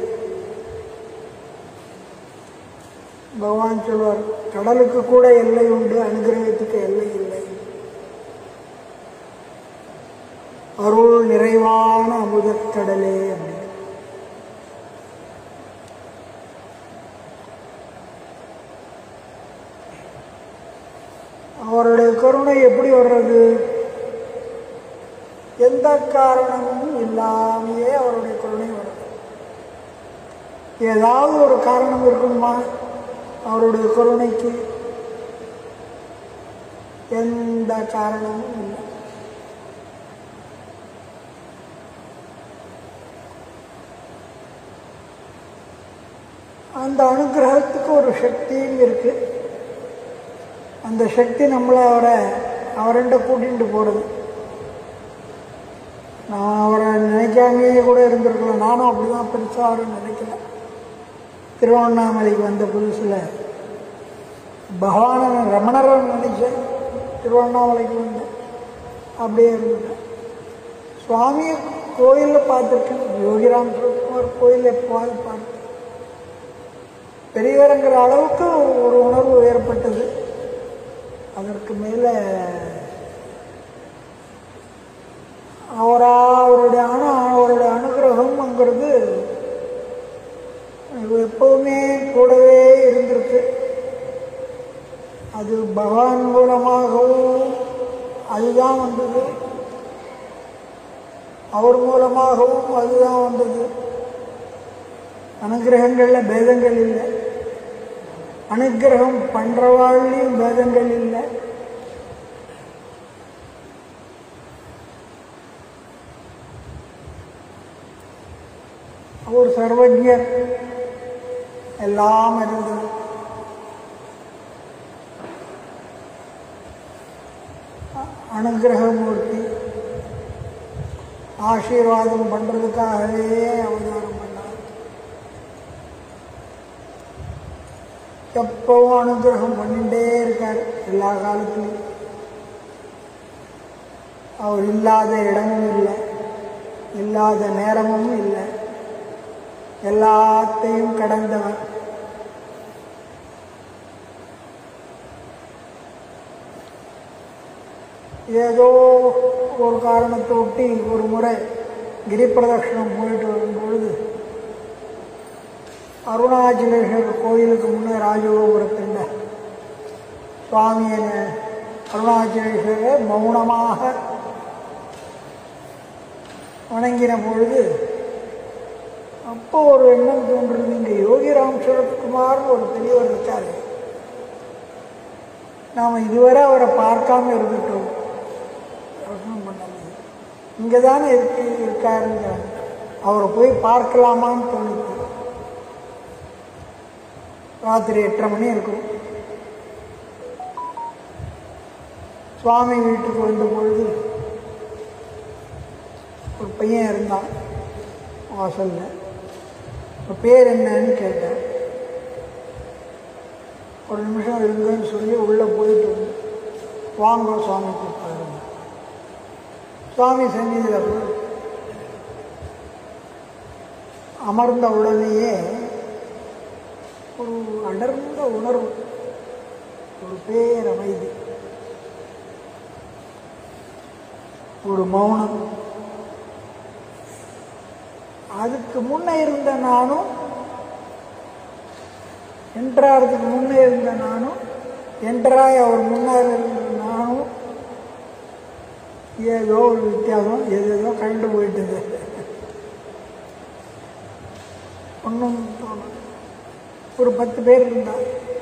பகவான் சொல்வார் கடலுக்கு கூட எல்லை உண்டு அனுகிரகத்துக்கு எல்லை இல்லை அருள் நிறைவான அமுதக்கடலே அப்படின்னு அவருடைய கருணை எப்படி வர்றது எந்த காரணமும் இல்லாமையே அவருடைய கருணை வருது ஏதாவது ஒரு காரணம் இருக்குமா அவருடைய கருணைக்கு எந்த காரணமும் இல்லை அந்த அனுகிரகத்துக்கு ஒரு சக்தியும் இருக்கு அந்த சக்தி நம்மளை அவரை அவர்கிட்ட கூட்டிட்டு போறது நான் அவரை நினைக்காமையே கூட இருந்திருக்கலாம் நானும் அப்படிதான் பெருசா அவரை நினைக்கல திருவண்ணாமலைக்கு வந்த புதுசில் பகவான ரமணரை நினைச்சேன் திருவண்ணாமலைக்கு வந்தேன் அப்படியே இருந்துட்டேன் சுவாமியை கோயிலில் பார்த்துருக்கேன் யோகிராம் சிவகுமார் கோயில் எப்போவாது பார்த்தேன் பெரியவருங்கிற அளவுக்கு ஒரு உணர்வு ஏற்பட்டது அதற்கு மேலே அவரா அவருடைய அணு அவருடைய அனுகிரகம்ங்கிறது எப்பவுமே கூடவே இருந்திருக்கு அது பகவான் மூலமாகவும் அதுதான் வந்தது அவர் மூலமாகவும் அதுதான் வந்தது அனுகிரகங்களில் பேதங்கள் இல்லை அனுகிரகம் பண்றவாழ்லையும் பேதங்கள் இல்லை அவர் சர்வஜர் எல்லாம் இருந்தது அனுகிரகமூர்த்தி ஆசீர்வாதம் பண்றதுக்காகவே அவதாரம் பண்ணார் எப்பவும் அனுகிரகம் பண்ணிட்டே இருக்கார் எல்லா காலத்திலையும் அவர் இல்லாத இடமும் இல்லை இல்லாத நேரமும் இல்லை எல்லாத்தையும் கடந்தவர் ஏதோ ஒரு காரணத்தை ஒட்டி ஒரு முறை கிரிப்பிரதட்சணம் போயிட்டு வரும் பொழுது அருணாச்சலேஸ்வரர் கோயிலுக்கு முன்னே ராஜகோபுரத்தில் சுவாமியை அருணாச்சலேஸ்வரர் மௌனமாக வணங்கின பொழுது அப்போ ஒரு எண்ணம் தோன்றுது இங்கே யோகிராம் சுரத்குமார்னு ஒரு பெரியவர் இருக்காரு நாம் இதுவரை அவரை பார்க்காம இருந்துட்டோம் தரிசனம் பண்ணல இங்கே தானே இருக்கு இருக்காருங்க அவரை போய் பார்க்கலாமான்னு தோணுது ராத்திரி எட்டரை மணி இருக்கும் சுவாமி வீட்டுக்கு வந்த பொழுது ஒரு பையன் இருந்தான் வாசல்ல இப்போ பேர் என்னன்னு கேட்டேன் ஒரு நிமிஷம் இருங்கன்னு சொல்லி உள்ளே போயிட்டு வந்தேன். வாங்க சுவாமி கூப்பிட்டாருங்க சுவாமி சந்நிதியில் போய் அமர்ந்த உடனேயே ஒரு அடர்ந்த உணர்வு ஒரு பேரமைதி ஒரு மௌனம் அதுக்கு முன்னே இருந்த நானும் என்ட்ராகிறதுக்கு முன்னே இருந்த நானும் என்ட்ராய் அவர் முன்னாடி இருந்த நானும் ஏதோ ஒரு வித்தியாசம் ஏதேதோ கண்டு போயிட்டுது ஒன்றும் தோணும் ஒரு பத்து பேர் இருந்தா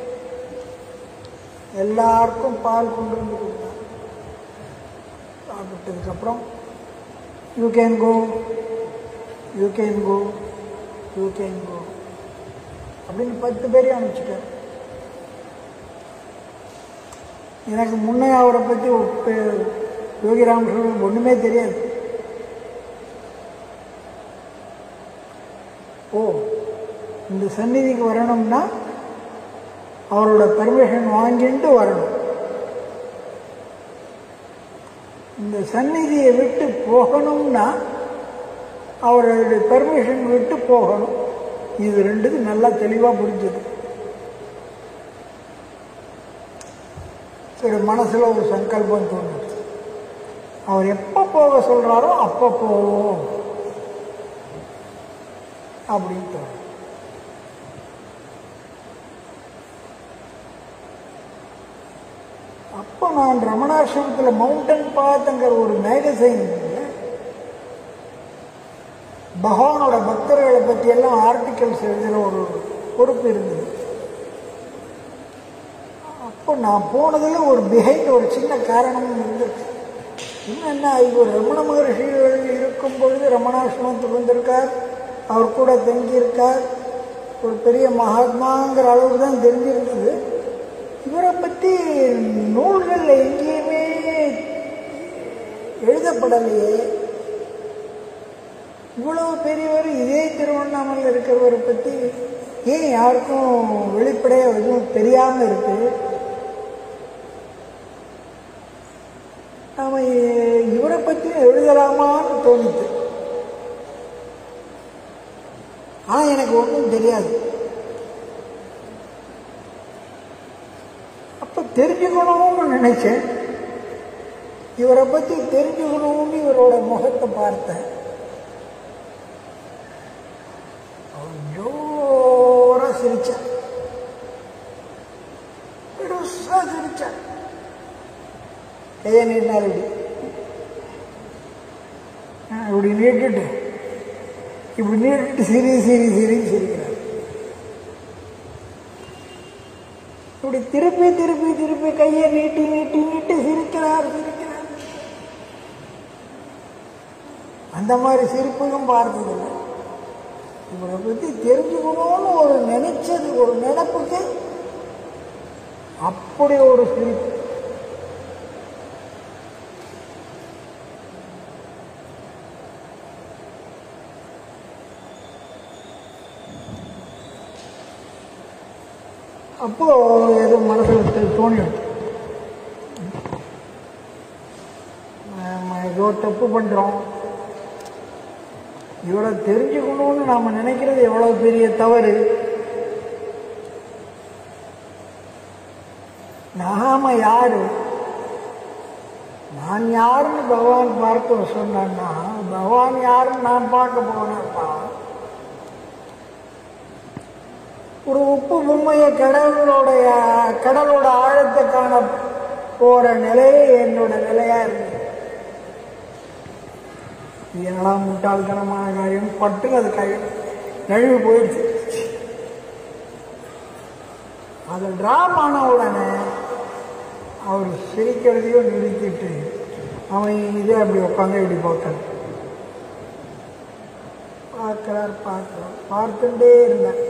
எல்லாருக்கும் பால் கொண்டு வந்து கொடுத்தா சாப்பிட்டதுக்கப்புறம் you can go you can go you can go அப்படின்னு பத்து பேரையும் அனுப்பிச்சிட்டார் எனக்கு முன்னே அவரை பற்றி ஒரு பே- யோகிராம் சொல்றது ஒன்றுமே தெரியாது ஓ இந்த சந்நிதிக்கு வரணும்னா அவரோட பர்மிஷன் வாங்கிட்டு வரணும் இந்த சந்நிதியை விட்டு போகணும்னா அவருடைய பெர்மிஷன் விட்டு போகணும் இது ரெண்டுது நல்லா தெளிவாக புரிஞ்சது சரி மனசில் ஒரு சங்கல்பம் தோணுது அவர் எப்போ போக சொல்கிறாரோ அப்போ போவோம் அப்படின்னு தோணும் அப்போ நான் ரமணாசிரமத்தில் மவுண்டன் பாத்துங்கிற ஒரு மேகசைன் பகவானோட பக்தர்களை பற்றி எல்லாம் ஆர்டிகல்ஸ் எழுதுகிற ஒரு பொறுப்பு இருந்தது அப்போ நான் போனதுல ஒரு பிஹைண்ட் ஒரு சின்ன காரணமும் இருந்துச்சு என்னென்ன இவர் ரமண மகர்ஷிகள் இருக்கும் பொழுது ரமணாசிரமத்துக்கு வந்திருக்கார் அவர் கூட தங்கியிருக்கார் ஒரு பெரிய மகாத்மாங்கிற அளவுக்கு தான் தெரிஞ்சிருந்தது இவரை பற்றி நூல்களில் எங்கேயுமே எழுதப்படலையே இவ்வளவு பெரியவர் இதே திருவண்ணாமலையில் இருக்கிறவரை பற்றி ஏன் யாருக்கும் வெளிப்படையாக எதுவும் தெரியாமல் இருக்கு நாம இவரை பற்றி எழுதலாமான்னு தோணுது ஆனால் எனக்கு ஒன்றும் தெரியாது அப்போ தெரிஞ்சுக்கணும்னு நினைச்சேன் இவரை பற்றி தெரிஞ்சுக்கணும்னு இவரோட முகத்தை பார்த்தேன் அவர் ஜோரா சிரிச்சார் பெருசா சிரிச்சார் கையை நீட்டினார் இப்படி ஆ, இப்படி நீட்டிட்டு இப்படி நீட்டிட்டு சிரி சிரி சிரி சிரிக்கிறார் இப்படி திருப்பி திருப்பி திருப்பி கையை நீட்டி நீட்டி நீட்டி சிரிக்கிறார் சிரிக்கிறார் அந்த மாதிரி சிரிப்பையும் பார்த்ததில்லை இவரை பற்றி தெரிஞ்சுக்கணும்னு ஒரு நினைச்சது ஒரு நினைப்புக்கு அப்படி ஒரு சிரிப்பு அப்போ ஏதோ மனசில் தோணிடுச்சு நம்ம ஏதோ தப்பு பண்ணுறோம் இவரை தெரிஞ்சுக்கணும்னு நாம் நினைக்கிறது எவ்வளோ பெரிய தவறு நாம யாரு நான் யாருன்னு பகவான் பார்க்க சொன்னான்னா பகவான் யாருன்னு நான் பார்க்க போனேன்ப்பா ஒரு உப்பு பொம்மையை கடலோடைய கடலோட ஆழத்தை காண போற நிலையே என்னோட நிலையா இருந்தது இது என்னடா முட்டாள்தனமான காரியம் பட்டுன்னு அது கை நழுவி போயிடுச்சு அதை டிராப் ஆன உடனே அவர் சிரிக்கிறதையும் நிறுத்திட்டு அவன் இதே அப்படி உட்காந்து இப்படி பார்க்கணும் பார்க்கிறார் பார்க்கிறார் பார்த்துட்டே இருந்தேன்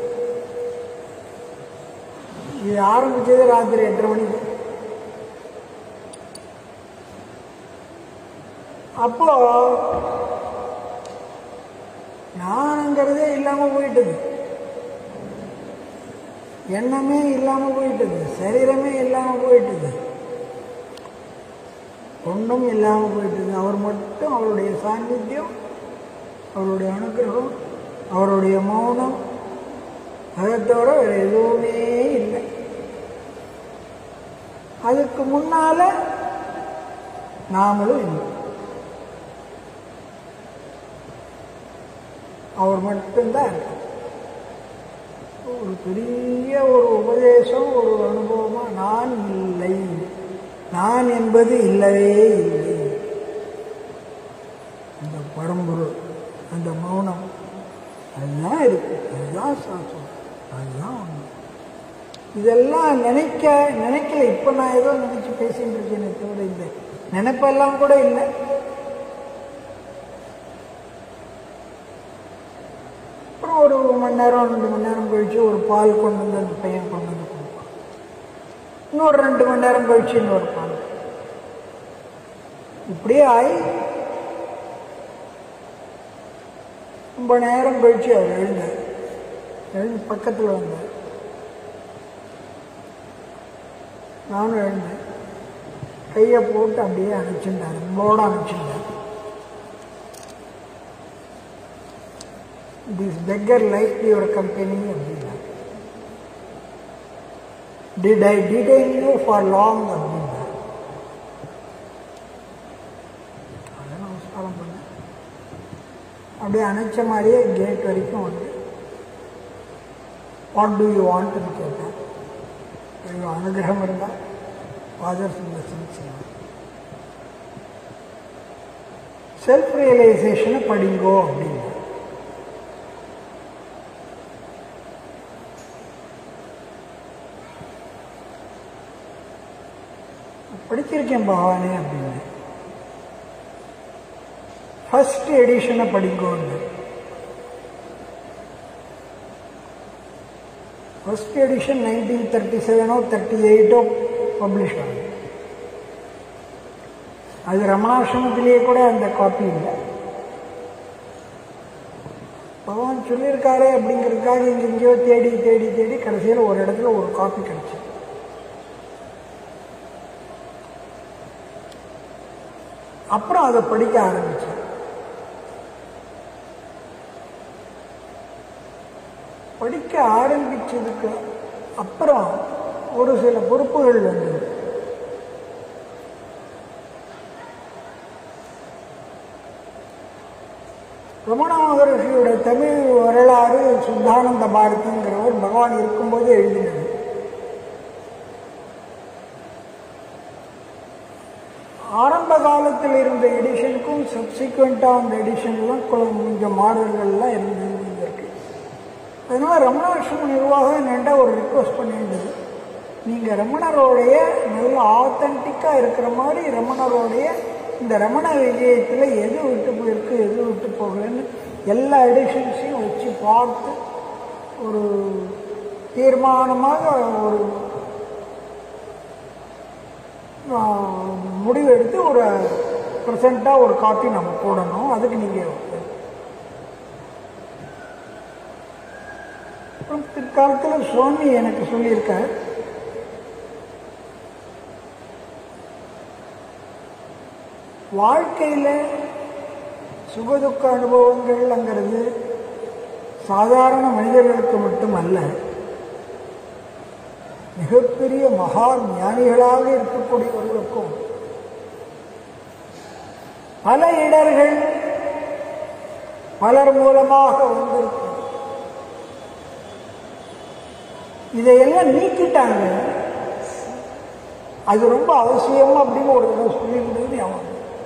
இது ஆரம்பிச்சது ராத்திரி எட்டரை மணிக்கு அப்போ நானுங்கிறதே இல்லாம போயிட்டது எண்ணமே இல்லாம போயிட்டது சரீரமே இல்லாம போயிட்டது ஒன்றும் இல்லாம போயிட்டது அவர் மட்டும் அவருடைய சாநித்தியம் அவருடைய அனுகிரகம் அவருடைய மௌனம் அதை தவிர வேற எதுவுமே இல்லை அதுக்கு முன்னால நாமளும் இல்லை அவர் மட்டும்தான் இருக்கார். ஒரு பெரிய ஒரு உபதேசம் ஒரு அனுபவமா நான் இல்லை நான் என்பது இல்லவே இல்லை அந்த பரம்பொருள் அந்த மௌனம் அதுதான் இருக்கு அதுதான் சாஸ்திரம் அதுதான் உண்மை இதெல்லாம் நினைக்க நினைக்கல இப்போ நான் ஏதோ நினைச்சு பேசிட்டு இருக்கேனே தவிர இந்த நினைப்பெல்லாம் கூட இல்லை அப்புறம் ஒரு மணி நேரம் ரெண்டு மணி நேரம் கழிச்சு ஒரு பால் கொண்டு வந்து அந்த பையன் கொண்டு வந்து கொடுப்பான் இன்னொரு ரெண்டு மணி நேரம் கழிச்சு இன்னொரு பால் இப்படியே ஆகி ரொம்ப நேரம் கழிச்சு அவர் எழுந்தார் எழுந்து பக்கத்தில் வந்தார் நானும் எழுந்தேன் கையை போட்டு அப்படியே அனுப்பிச்சுட்டார் போட அனுப்பிச்சுட்டார் this beggar like your company அப்படின்னா did I detain you for long அப்படின்னா அதை நமஸ்காரம் பண்ணேன் அப்படியே அணைச்ச மாதிரியே கேட் வரைக்கும் வந்து வாட் டூ யூ வாண்ட்னு கேட்டேன் ஐயோ அனுகிரகம் இருந்தால் ஃபாதர்ஸ் இந்த சென்ஸ் செல்ஃப் ரியலைசேஷனை படிங்கோ அப்படின்னு படிச்சிருக்கேன் பகவானே அப்படின்னு ஃபர்ஸ்ட் எடிஷனை படிங்கோன்னு ஃபர்ஸ்ட் எடிஷன் நைன்டீன் தேர்ட்டி செவனோ தேர்ட்டி எயிட்டோ பப்ளிஷ் ஆகுது அது ரமணாசிரமத்திலேயே கூட அந்த காப்பி இல்லை இப்போ பகவான் சொல்லியிருக்காரே அப்படிங்கிறதுக்காக இங்கே எங்கேயோ தேடி தேடி தேடி கடைசியில் ஒரு இடத்துல ஒரு காப்பி கிடைச்சு அப்புறம் அதை படிக்க ஆரம்பிச்சேன் படிக்க ஆரம்பிச்சதுக்கு அப்புறம் ஒரு சில பொறுப்புகள் வந்தது ரமண மகர்ஷியோட தமிழ் வரலாறு சுத்தானந்த பாரதிங்கிறவர் பகவான் இருக்கும்போது எழுதினது ஆரம்ப காலத்தில் இருந்த எடிஷனுக்கும் சப்சிக்வெண்ட்டாக அந்த எடிஷன்லாம் கொஞ்சம் மாடல்கள்லாம் இருந்திருக்கு அதனால் ரமணாசிரம நிர்வாகம் என்கிட்ட ஒரு ரிக்வஸ்ட் பண்ணியிருந்தது நீங்கள் ரமணரோடைய நல்ல ஆத்தன்டிக்காக இருக்கிற மாதிரி ரமணரோடைய இந்த ரமண விஜயத்தில் எது விட்டு போயிருக்கு எது விட்டு போகலன்னு எல்லா எடிஷன்ஸையும் வச்சு பார்த்து ஒரு தீர்மானமாக ஒரு முடிவு எடுத்து ஒரு ப்ரெசண்ட்டாக ஒரு காப்பி நம்ம போடணும் அதுக்கு நீங்கள் அப்புறம் பிற்காலத்தில் சுவாமி எனக்கு சொல்லியிருக்கார் வாழ்க்கையில் சுகதுக்க அனுபவங்கள்ங்கிறது சாதாரண மனிதர்களுக்கு மட்டுமல்ல மிகப்பெரிய மகா ஞானிகளாக இருக்கக்கூடியவர்களுக்கும் பல இடர்கள் பலர் மூலமாக வந்திருக்கும் இதையெல்லாம் நீக்கிட்டாங்க அது ரொம்ப அவசியம் அப்படின்னு ஒரு தடவை சொல்லியிருந்தது அவன்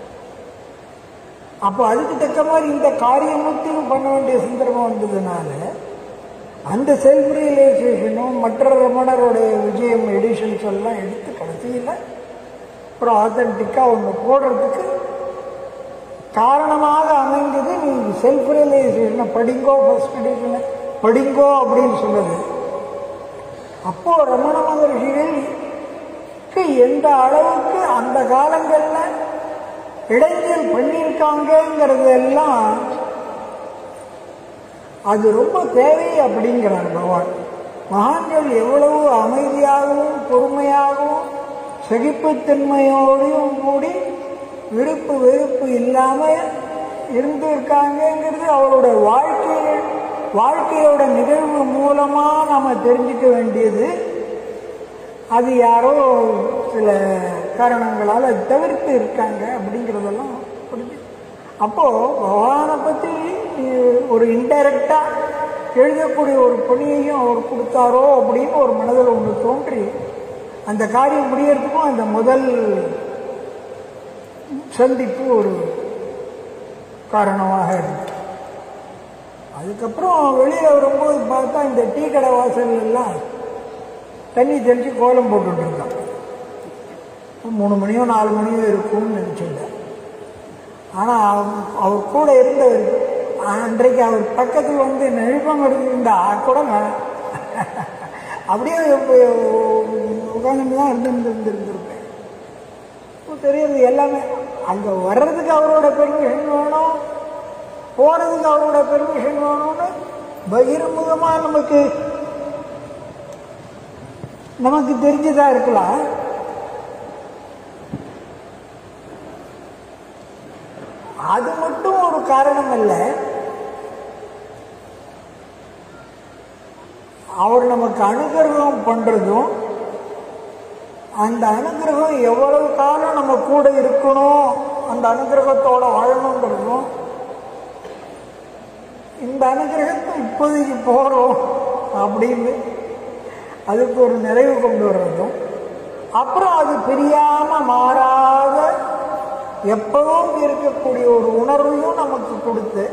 அப்போ அதுக்கு தக்க மாதிரி இந்த காரியமத்தையும் பண்ண வேண்டிய சந்தர்ப்பம் வந்ததுனால அந்த செல்ஃப் ரியலைசேஷனும் மற்ற ரமணருடைய விஜயம் எடிஷன்ஸ் எல்லாம் எடுத்து கடைசியில் அப்புறம் ஆத்தன்டிக்காக ஒன்று போடுறதுக்கு காரணமாக அமைந்தது நீங்கள் செல்ஃப் ரியலைசேஷனை படிங்கோ ஃபர்ஸ்ட் எடிஷனை படிங்கோ அப்படின்னு சொன்னது அப்போ ரமண மகர்ஷிகளுக்கு எந்த அளவுக்கு அந்த காலங்களில் இடைஞ்சல் பண்ணியிருக்காங்கங்கிறது எல்லாம் அது ரொம்ப தேவை அப்படிங்கிறார் பகவான் மகான்கள் எவ்வளவு அமைதியாகவும் பொறுமையாகவும் சகிப்புத்தன்மையோடையும் கூடி விருப்பு வெறுப்பு இல்லாமல் இருந்திருக்காங்கங்கிறது அவரோட வாழ்க்கையில் வாழ்க்கையோட நிகழ்வு மூலமாக நாம் தெரிஞ்சுக்க வேண்டியது அது யாரோ சில காரணங்களால் அது தவிர்த்து இருக்காங்க அப்படிங்கிறதெல்லாம் புரிஞ்சு அப்போது பகவானை பற்றி ஒரு இன்டைரக்டாக எழுதக்கூடிய ஒரு பணியையும் அவர் கொடுத்தாரோ அப்படின்னு ஒரு மனதில் ஒன்று தோன்றி அந்த காரியம் முடியறதுக்கும் அந்த முதல் சந்திப்பு ஒரு காரணமாக இருக்கு அதுக்கப்புறம் வெளியில் வரும்போது பார்த்தா இந்த டீ கடை வாசல் எல்லாம் தண்ணி தெளித்து கோலம் போட்டுட்டு இருக்கான் மூணு மணியோ நாலு மணியோ இருக்கும்னு நினச்சிருந்தேன் ஆனால் அவர் கூட இருந்தவர் அன்றைக்கு அவர் பக்கத்தில் வந்து நெழுப்பம் இருந்தா கூட நான் அப்படியே உட்காந்துட்டு தான் இருந்து இருந்திருந்திருப்பேன் இப்போ தெரியுது எல்லாமே அங்கே வர்றதுக்கு அவரோட பெர்மிஷன் வேணும் போகிறதுக்கு அவரோட பெர்மிஷன் வேணும்னு பகிர்முகமாக நமக்கு நமக்கு தெரிஞ்சதா இருக்கலாம் அது மட்டும் ஒரு காரணம் அல்ல அவர் நமக்கு அனுகிரகம் பண்றதும் அந்த அனுகிரகம் எவ்வளவு காலம் நம்ம கூட இருக்கணும் அந்த அனுகிரகத்தோட வாழணுங்கிறதும் இந்த அனுகிரகத்தை இப்போதைக்கு போகிறோம் அப்படின்னு அதுக்கு ஒரு நிறைவு கொண்டு வர்றதும் அப்புறம் அது பிரியாம மாறாத எப்பவும் இருக்கக்கூடிய ஒரு உணர்வையும் நமக்கு கொடுத்து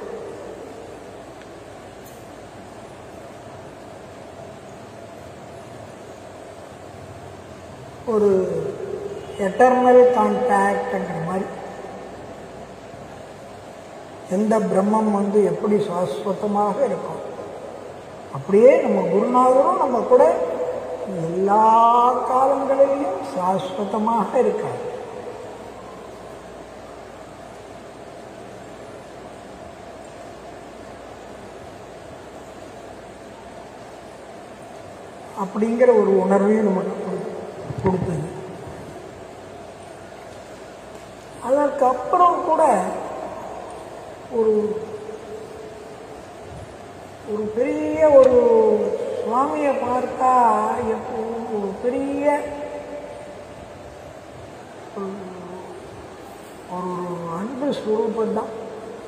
ஒரு எட்டர்னல் கான்டாக்ட்ங்கிற மாதிரி எந்த பிரம்மம் வந்து எப்படி சாஸ்வதமாக இருக்கும் அப்படியே நம்ம குருநாதரும் நம்ம கூட எல்லா காலங்களிலும் சாஸ்வதமாக இருக்கார் அப்படிங்கிற ஒரு உணர்வையும் நமக்கு கொடு- கொடுத்தது அதற்கப்புறம் கூட ஒரு ஒரு பெரிய ஒரு சுவாமியை பார்த்தா எப்போ ஒரு பெரிய ஒரு ஒரு அன்பு ஸ்வரூபம் தான்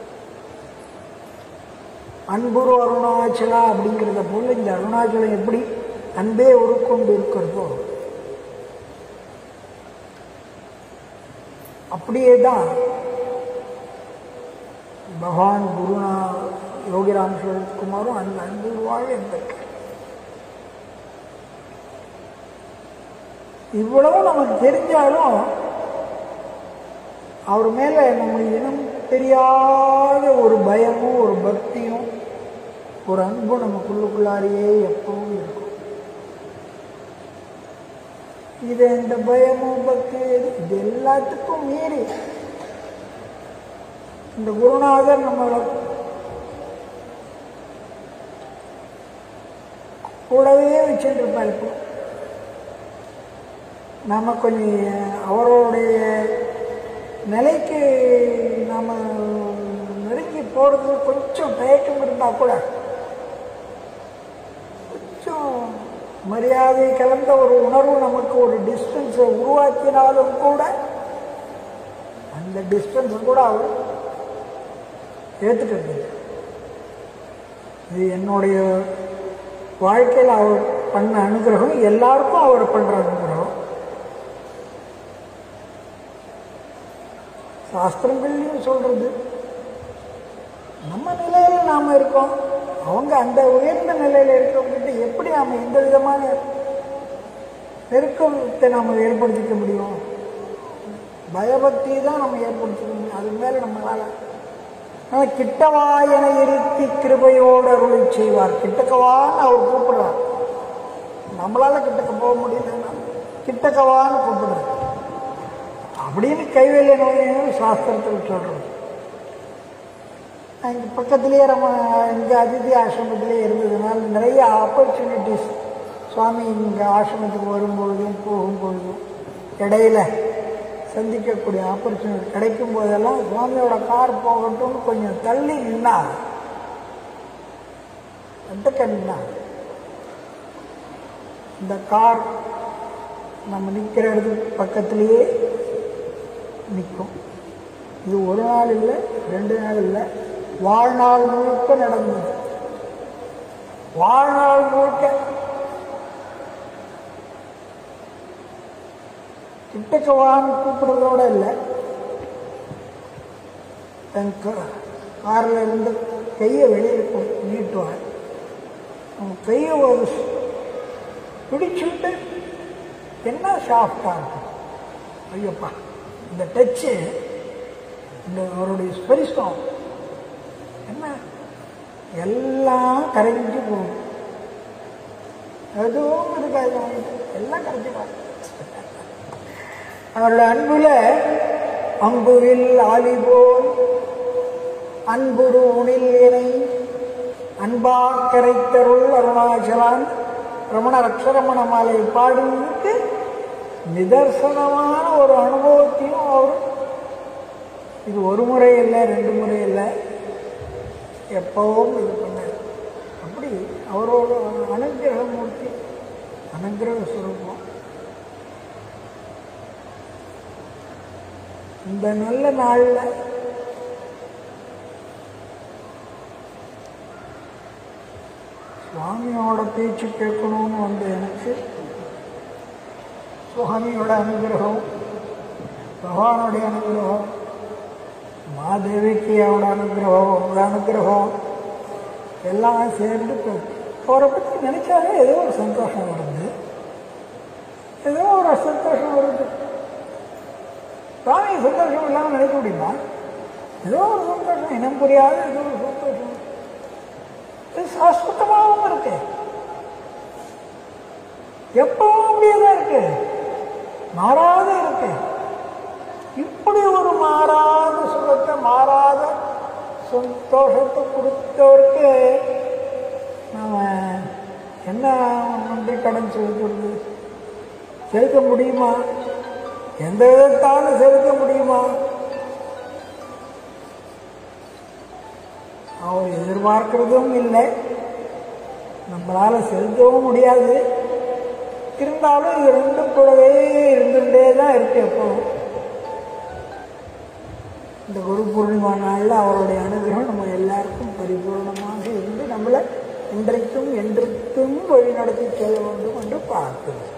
அன்புரு அருணாச்சலா அப்படிங்கிறத போல இந்த அருணாச்சலம் எப்படி அன்பே உருக்கொண்டு இருக்கிறதோ அப்படியே தான் பகவான் குருநா யோகிராம் சுரத்குமாரும் அந்த அன்புருவாக இருந்திருக்கார் இவ்வளவு நமக்கு தெரிஞ்சாலும் அவர் மேல நம்ம இனம் தெரியாத ஒரு பயமும் ஒரு பக்தியும் ஒரு அன்பும் நமக்குள்ளுக்குள்ளாரியே எப்பவும் இருக்கும் இது இந்த பயமும் பக்தி இது எல்லாத்துக்கும் மீறி இந்த குருநாதர் நம்மளை கூடவே வச்சுட்டு இருப்பார் இப்போ நம்ம கொஞ்சம் அவருடைய நிலைக்கு நம்ம நெருங்கி போகிறது கொஞ்சம் தயக்கம் இருந்தால் கூட கொஞ்சம் மரியாதை கலந்த ஒரு உணர்வு நமக்கு ஒரு டிஸ்டன்ஸை உருவாக்கினாலும் கூட அந்த டிஸ்டன்ஸ் கூட அவர் ஏற்றுக்கிறது இல்லை. இது என்னுடைய வாழ்க்கையில் அவர் பண்ண அனுகிரகம் எல்லாருக்கும் அவர் பண்ணுற அனுகிரகம் சாஸ்திரங்கள்லையும் சொல்றது நம்ம நிலையில நாம இருக்கோம் அவங்க அந்த உயர்ந்த நிலையில இருக்கவங்கிட்ட எப்படி நாம எந்த விதமான நெருக்கத்தை நாம ஏற்படுத்திக்க முடியும் பயபக்தி தான் நம்ம ஏற்படுத்திக்க முடியும் அது மேல நம்மளால ஆனா, கிட்டவா என இருத்தி கிருபையோடு அருளை செய்வார் கிட்டக்கவான்னு அவர் கூப்பிடுறார் நம்மளால கிட்டக்க போக முடியலன்னா கிட்டக்கவான்னு கூப்பிடுறார் அப்படின்னு கைவேலிய நோயின்னு சாஸ்திரத்தில் சொல்கிறோம் இங்கே பக்கத்துலேயே நம்ம இங்கே அதிதி ஆசிரமத்திலே இருந்ததுனால நிறைய ஆப்பர்ச்சுனிட்டிஸ் சுவாமி இங்கே ஆசிரமத்துக்கு வரும்பொழுதும் போகும்பொழுதும் இடையில சந்திக்கக்கூடிய ஆப்பர்ச்சுனிட்டி கிடைக்கும் போதெல்லாம் சுவாமியோட கார் போகட்டும்னு கொஞ்சம் தள்ளி நின்னா எட்டக்க நின்னா இந்த கார் நம்ம நிற்கிற இடத்துக்கு பக்கத்துலேயே நிற்கும் இது ஒரு நாள் இல்லை ரெண்டு நாள் இல்லை வாழ்நாள் முழுக்க நடந்தது வாழ்நாள் முழுக்க கிட்டக்க வான்னு கூப்பிடுறதோட இல்லை தன் காரில் இருந்து கையை வெளியில் கொ- நீட்டுவார் அவன் கையை ஒரு பிடிச்சுட்டு என்ன சாஃப்டாக இருக்கும் ஐயப்பா இந்த டச்சு இந்த அவருடைய ஸ்பரிசம் என்ன எல்லாம் கரைஞ்சு போகும் எதுவும் இருக்காது அவனுக்கு. எல்லாம் கரைஞ்சு போகும் அவருடைய அன்புல அம்புவில் ஆலி போல் அன்புரு உணில் இணை அன்பா கரைத்தருள் அருணாச்சலான் ரமண ரக்ஷரமண மாலை பாடுவதற்கு நிதர்சனமான ஒரு அனுபவத்தையும் அவர் இது ஒரு முறை இல்லை ரெண்டு முறை இல்லை எப்பவும் இது பண்ணார் அப்படி அவரோட அனுகிரக மூர்த்தி அனுகிரக சுரூபம் இந்த நல்ல நாளில் சுவாமியோட பேச்சு கேட்கணும்னு வந்த எனக்கு சுவாமியோட அனுகிரகம் பகவானுடைய அனுகிரகம் மாதேவிக்கியோட அனுகிரகம் உங்களோட அனுகிரகம் எல்லாம் சேர்ந்து போய் அவரை பற்றி நினைச்சாலே ஏதோ ஒரு சந்தோஷம் வருது ஏதோ ஒரு சந்தோஷம் வருது சுவாமி சந்தோஷம் இல்லாமல் நினைக்க முடியுமா ஏதோ ஒரு சந்தோஷம் இனம் புரியாத ஏதோ ஒரு சந்தோஷம் இது சாஸ்வதமாகவும் இருக்கு எப்பவும் அப்படியே தான் இருக்கு மாறாத இருக்கு இப்படி ஒரு மாறாத சுகத்தை மாறாத சந்தோஷத்தை கொடுத்தவருக்கு நாம என்ன நன்றி கடன் செலுத்துறது செலுத்த முடியுமா எந்த விதத்தாலும் செலுத்த முடியுமா அவர் எதிர்பார்க்கிறதும் இல்லை நம்மளால செலுத்தவும் முடியாது இருந்தாலும் இது ரெண்டும் கூடவே இருந்துகிட்டே தான் இருக்கு எப்பவும் இந்த குரு பூர்ணிமா நாளில் அவருடைய அனுகிரகம் நம்ம எல்லாருக்கும் பரிபூர்ணமாக இருந்து நம்மளை இன்றைக்கும் என்றைக்கும் வழி நடத்தி செல்ல வேண்டும் என்று பார்க்கிறோம்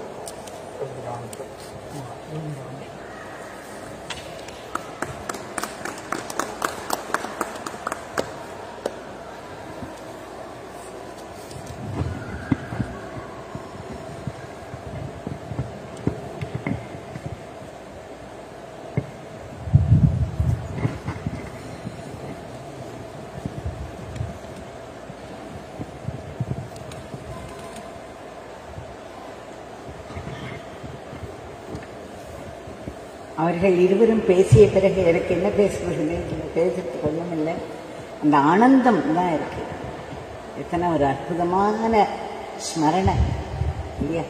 அவர்கள் இருவரும் பேசிய பிறகு எனக்கு என்ன பேசுவது பேசுறதுக்கு ஒன்றும் இல்லை அந்த ஆனந்தம் தான் இருக்கு எத்தனை ஒரு அற்புதமான ஸ்மரணை இல்லையா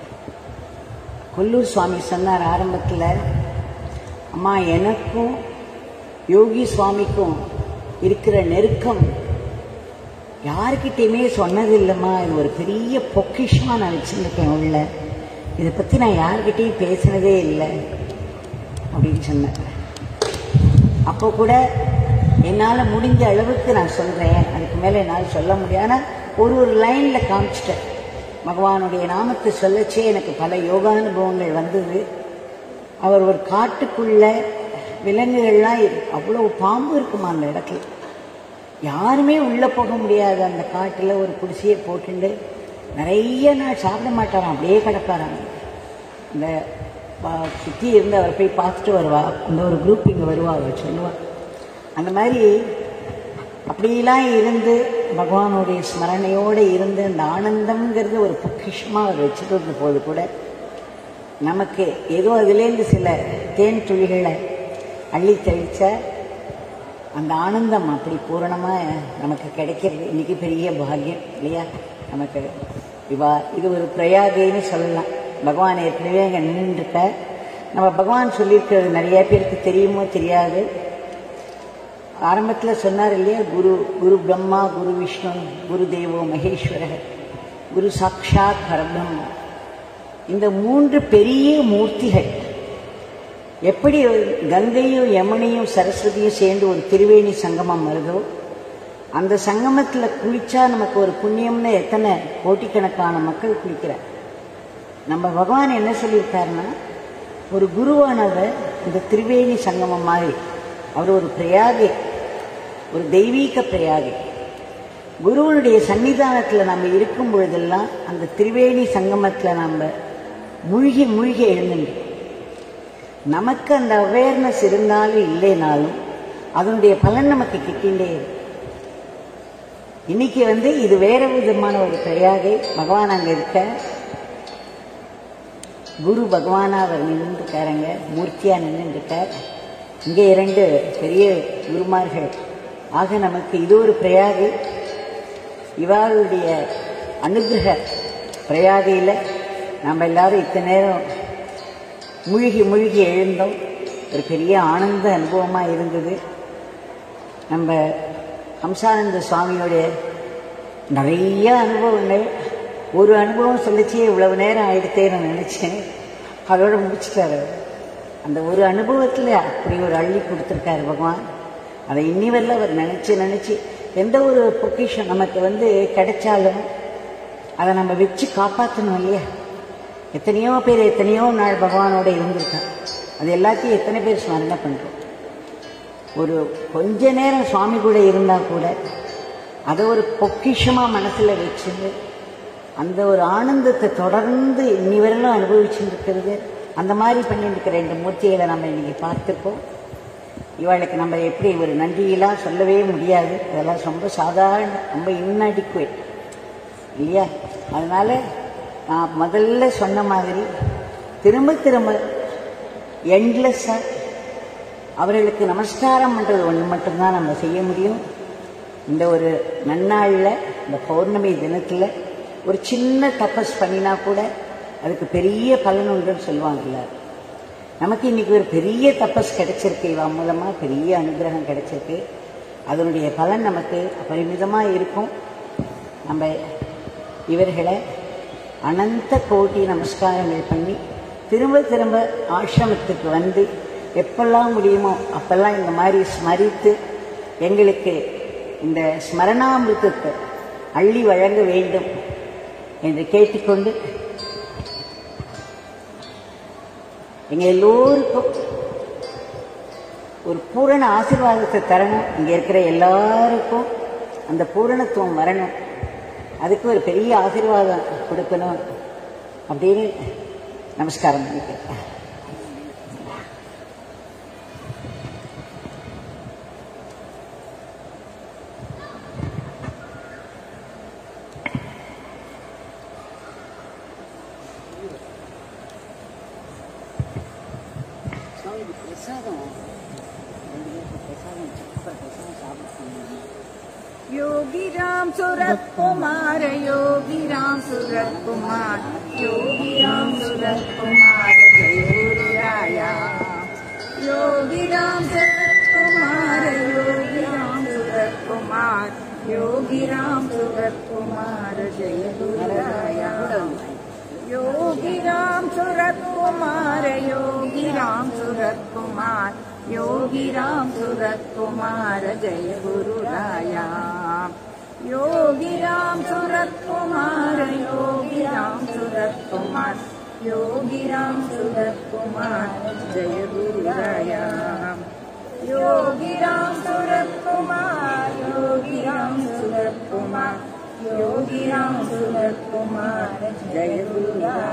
கொல்லூர் சுவாமி சொன்னார் ஆரம்பத்தில் அம்மா எனக்கும் யோகி சுவாமிக்கும் இருக்கிற நெருக்கம் யாருக்கிட்டையுமே சொன்னது இல்லைம்மா இது ஒரு பெரிய பொக்கிஷமா நான் வச்சுருக்கேன் உள்ள இதை பற்றி நான் யாருக்கிட்டையும் பேசினதே இல்லை அப்படின்னு சொன்னேன் அப்போ கூட என்னால் முடிஞ்ச அளவுக்கு நான் சொல்கிறேன் அதுக்கு மேலே என்னால் சொல்ல முடியாது ஆனால் ஒரு ஒரு லைனில் காமிச்சிட்டேன் பகவானுடைய நாமத்தை சொல்லச்சே எனக்கு பல யோகானுபவங்கள் வந்தது அவர் ஒரு காட்டுக்குள்ள விலங்குகள்லாம் இரு- அவ்வளவு பாம்பு இருக்குமா அந்த இடத்துல யாருமே உள்ளே போக முடியாது அந்த காட்டில் ஒரு குடிசையை போட்டுண்டு நிறைய நாள் சாப்பிட மாட்டாராம் அப்படியே கிடப்பாராம் இந்த ப- சுத்தி இருந்து அவர் போய் பார்த்துட்டு வருவா இந்த ஒரு குரூப் இங்கே வருவா அவர் சொல்லுவா அந்த மாதிரி அப்படிலாம் இருந்து பகவானுடைய ஸ்மரணையோடு இருந்து அந்த ஆனந்தம்ங்கிறது ஒரு பொக்கிஷமாக அவர் வச்சுட்டு இருந்த போது கூட நமக்கு ஏதோ அதுலேருந்து சில தேன் துளிகளை அள்ளி தெளிச்ச அந்த ஆனந்தம் அப்படி பூரணமாக நமக்கு கிடைக்கிறது இன்னைக்கு பெரிய பாக்கியம் இல்லையா நமக்கு இவா இது ஒரு பிரயாகைன்னு சொல்லலாம் பகவான் ஏற்கனவே அங்கே நின்றுட்ட நம்ம பகவான் சொல்லியிருக்கிறது நிறைய பேருக்கு தெரியுமோ தெரியாது ஆரம்பத்தில் சொன்னார் இல்லையா குரு குரு பிரம்மா குரு விஷ்ணு குரு தேவோ மகேஸ்வரர் குரு சாக்ஷாத் பரபிரம்மா இந்த மூன்று பெரிய மூர்த்திகள் எப்படி கங்கையும் யமுனையும் சரஸ்வதியும் சேர்ந்து ஒரு திருவேணி சங்கமம் வருதோ அந்த சங்கமத்தில் குளிச்சா நமக்கு ஒரு புண்ணியம்னு எத்தனை கோட்டிக்கணக்கான மக்கள் குளிக்கிறார் நம்ம பகவான் என்ன சொல்லியிருக்காருன்னா ஒரு குருவானவர் இந்த திரிவேணி சங்கமம் மாதிரி அவர் ஒரு பிரயாகை ஒரு தெய்வீக பிரயாகை குருவனுடைய சன்னிதானத்தில் நம்ம இருக்கும் பொழுதெல்லாம் அந்த திரிவேணி சங்கமத்தில் நம்ம மூழ்கி மூழ்கி எழுந்துண்டு நமக்கு அந்த அவேர்னஸ் இருந்தாலும் இல்லைனாலும் அதனுடைய பலன் நமக்கு கிட்டின்றே இருக்கு இன்னைக்கு வந்து இது வேற விதமான ஒரு பிரயாகை பகவான் அங்க இருக்க குரு பகவானா அவர் நின்றுருக்காருங்க மூர்த்தியா நின்றுருக்கார் இங்கே இரண்டு பெரிய குருமார்கள் ஆக நமக்கு இது ஒரு பிரயாகை இவாளுடைய அனுகிரக பிரயாகையில் நம்ம எல்லாரும் இத்தனை நேரம் மூழ்கி மூழ்கி எழுந்தோம் ஒரு பெரிய ஆனந்த அனுபவமாக இருந்தது நம்ம ஹம்சானந்த சுவாமியோடைய நிறைய அனுபவங்கள் ஒரு அனுபவம் சொல்லிச்சே இவ்வளவு நேரம் ஆயிடுத்தே நான் நினச்சேன் அதோட முடிச்சிட்டாரு அவர். அந்த ஒரு அனுபவத்தில் அப்படி ஒரு அள்ளி கொடுத்துருக்காரு பகவான் அதை இன்னி வரல அவர் நினச்சி நினச்சி எந்த ஒரு பொக்கிஷம் நமக்கு வந்து கிடைச்சாலும் அதை நம்ம வச்சு காப்பாற்றணும் இல்லையா எத்தனையோ பேர் எத்தனையோ நாள் பகவானோட இருந்திருக்கான் அது எல்லாத்தையும் எத்தனை பேர் ஸ்மரணை பண்ணுறோம் ஒரு கொஞ்ச நேரம் சுவாமி கூட இருந்தால் கூட அதை ஒரு பொக்கிஷமாக மனசில் வச்சுட்டு அந்த ஒரு ஆனந்தத்தை தொடர்ந்து இன்னி வரையிலும் அனுபவிச்சுட்டு இருக்கிறது அந்த மாதிரி பண்ணிட்டு இருக்கிற ரெண்டு மூர்த்திகளை நம்ம இன்னைக்கு பார்த்துருக்கோம் இவளுக்கு நம்ம எப்படி ஒரு நன்றியெல்லாம் சொல்லவே முடியாது அதெல்லாம் ரொம்ப சாதாரண ரொம்ப இன்அடிக்குவேட் இல்லையா அதனால நான் முதல்ல சொன்ன மாதிரி திரும்ப திரும்ப எண்ட்லெஸ்ஸாக அவர்களுக்கு நமஸ்காரம் பண்ணுறது ஒன்று மட்டும்தான் நம்ம செய்ய முடியும் இந்த ஒரு நன்னாளில் இந்த பௌர்ணமி தினத்தில் ஒரு சின்ன தபஸ் பண்ணினா கூட அதுக்கு பெரிய பலன் உண்டுன்னு சொல்லுவாங்கல்ல நமக்கு இன்னைக்கு ஒரு பெரிய தபஸ் கிடைச்சிருக்கு இவ மூலமா பெரிய அனுகிரகம் கிடைச்சிருக்கு அதனுடைய பலன் நமக்கு அபரிமிதமா இருக்கும் நம்ம இவர்களை அனந்த கோடி நமஸ்காரங்கள் பண்ணி திரும்ப திரும்ப ஆசிரமத்துக்கு வந்து எப்பெல்லாம் முடியுமோ அப்பெல்லாம் இந்த மாதிரி ஸ்மரித்து எங்களுக்கு இந்த ஸ்மரணாமிருத்தத்தை அள்ளி வழங்க வேண்டும் என்று கேட்டுக்கொண்டு எங்க எல்லோருக்கும் ஒரு பூரண ஆசீர்வாதத்தை தரணும் இங்க இருக்கிற எல்லாருக்கும் அந்த பூரணத்துவம் வரணும் அதுக்கு ஒரு பெரிய ஆசீர்வாதம் கொடுக்கணும் அப்படின்னு நமஸ்காரம் பண்ணிக்கிறேன் பிரசாதம் பிரசாதம் பிரசாதம் சாப்பிட்டு योगी राम सूरत कुमार योगी राम सूरत कुमार योगी राम सूरत कुमार जय गुरु राया योगी राम सूरत कुमार योगी राम सूरत कुमार योगी राम सूरत कुमार जय गुरु राया योगी राम सूरत कुमार योगी राम सूरत कुमार योगी राम सूरत कुमार जय गुरु राया योगी राम सूरत कुमार योगी राम सूरत कुमार योगी राम सूरत कुमार जय गुरु राया योगी राम सूरत कुमार योगी राम सूरत कुमार योगी राम सूरत कुमार जय गुरु राया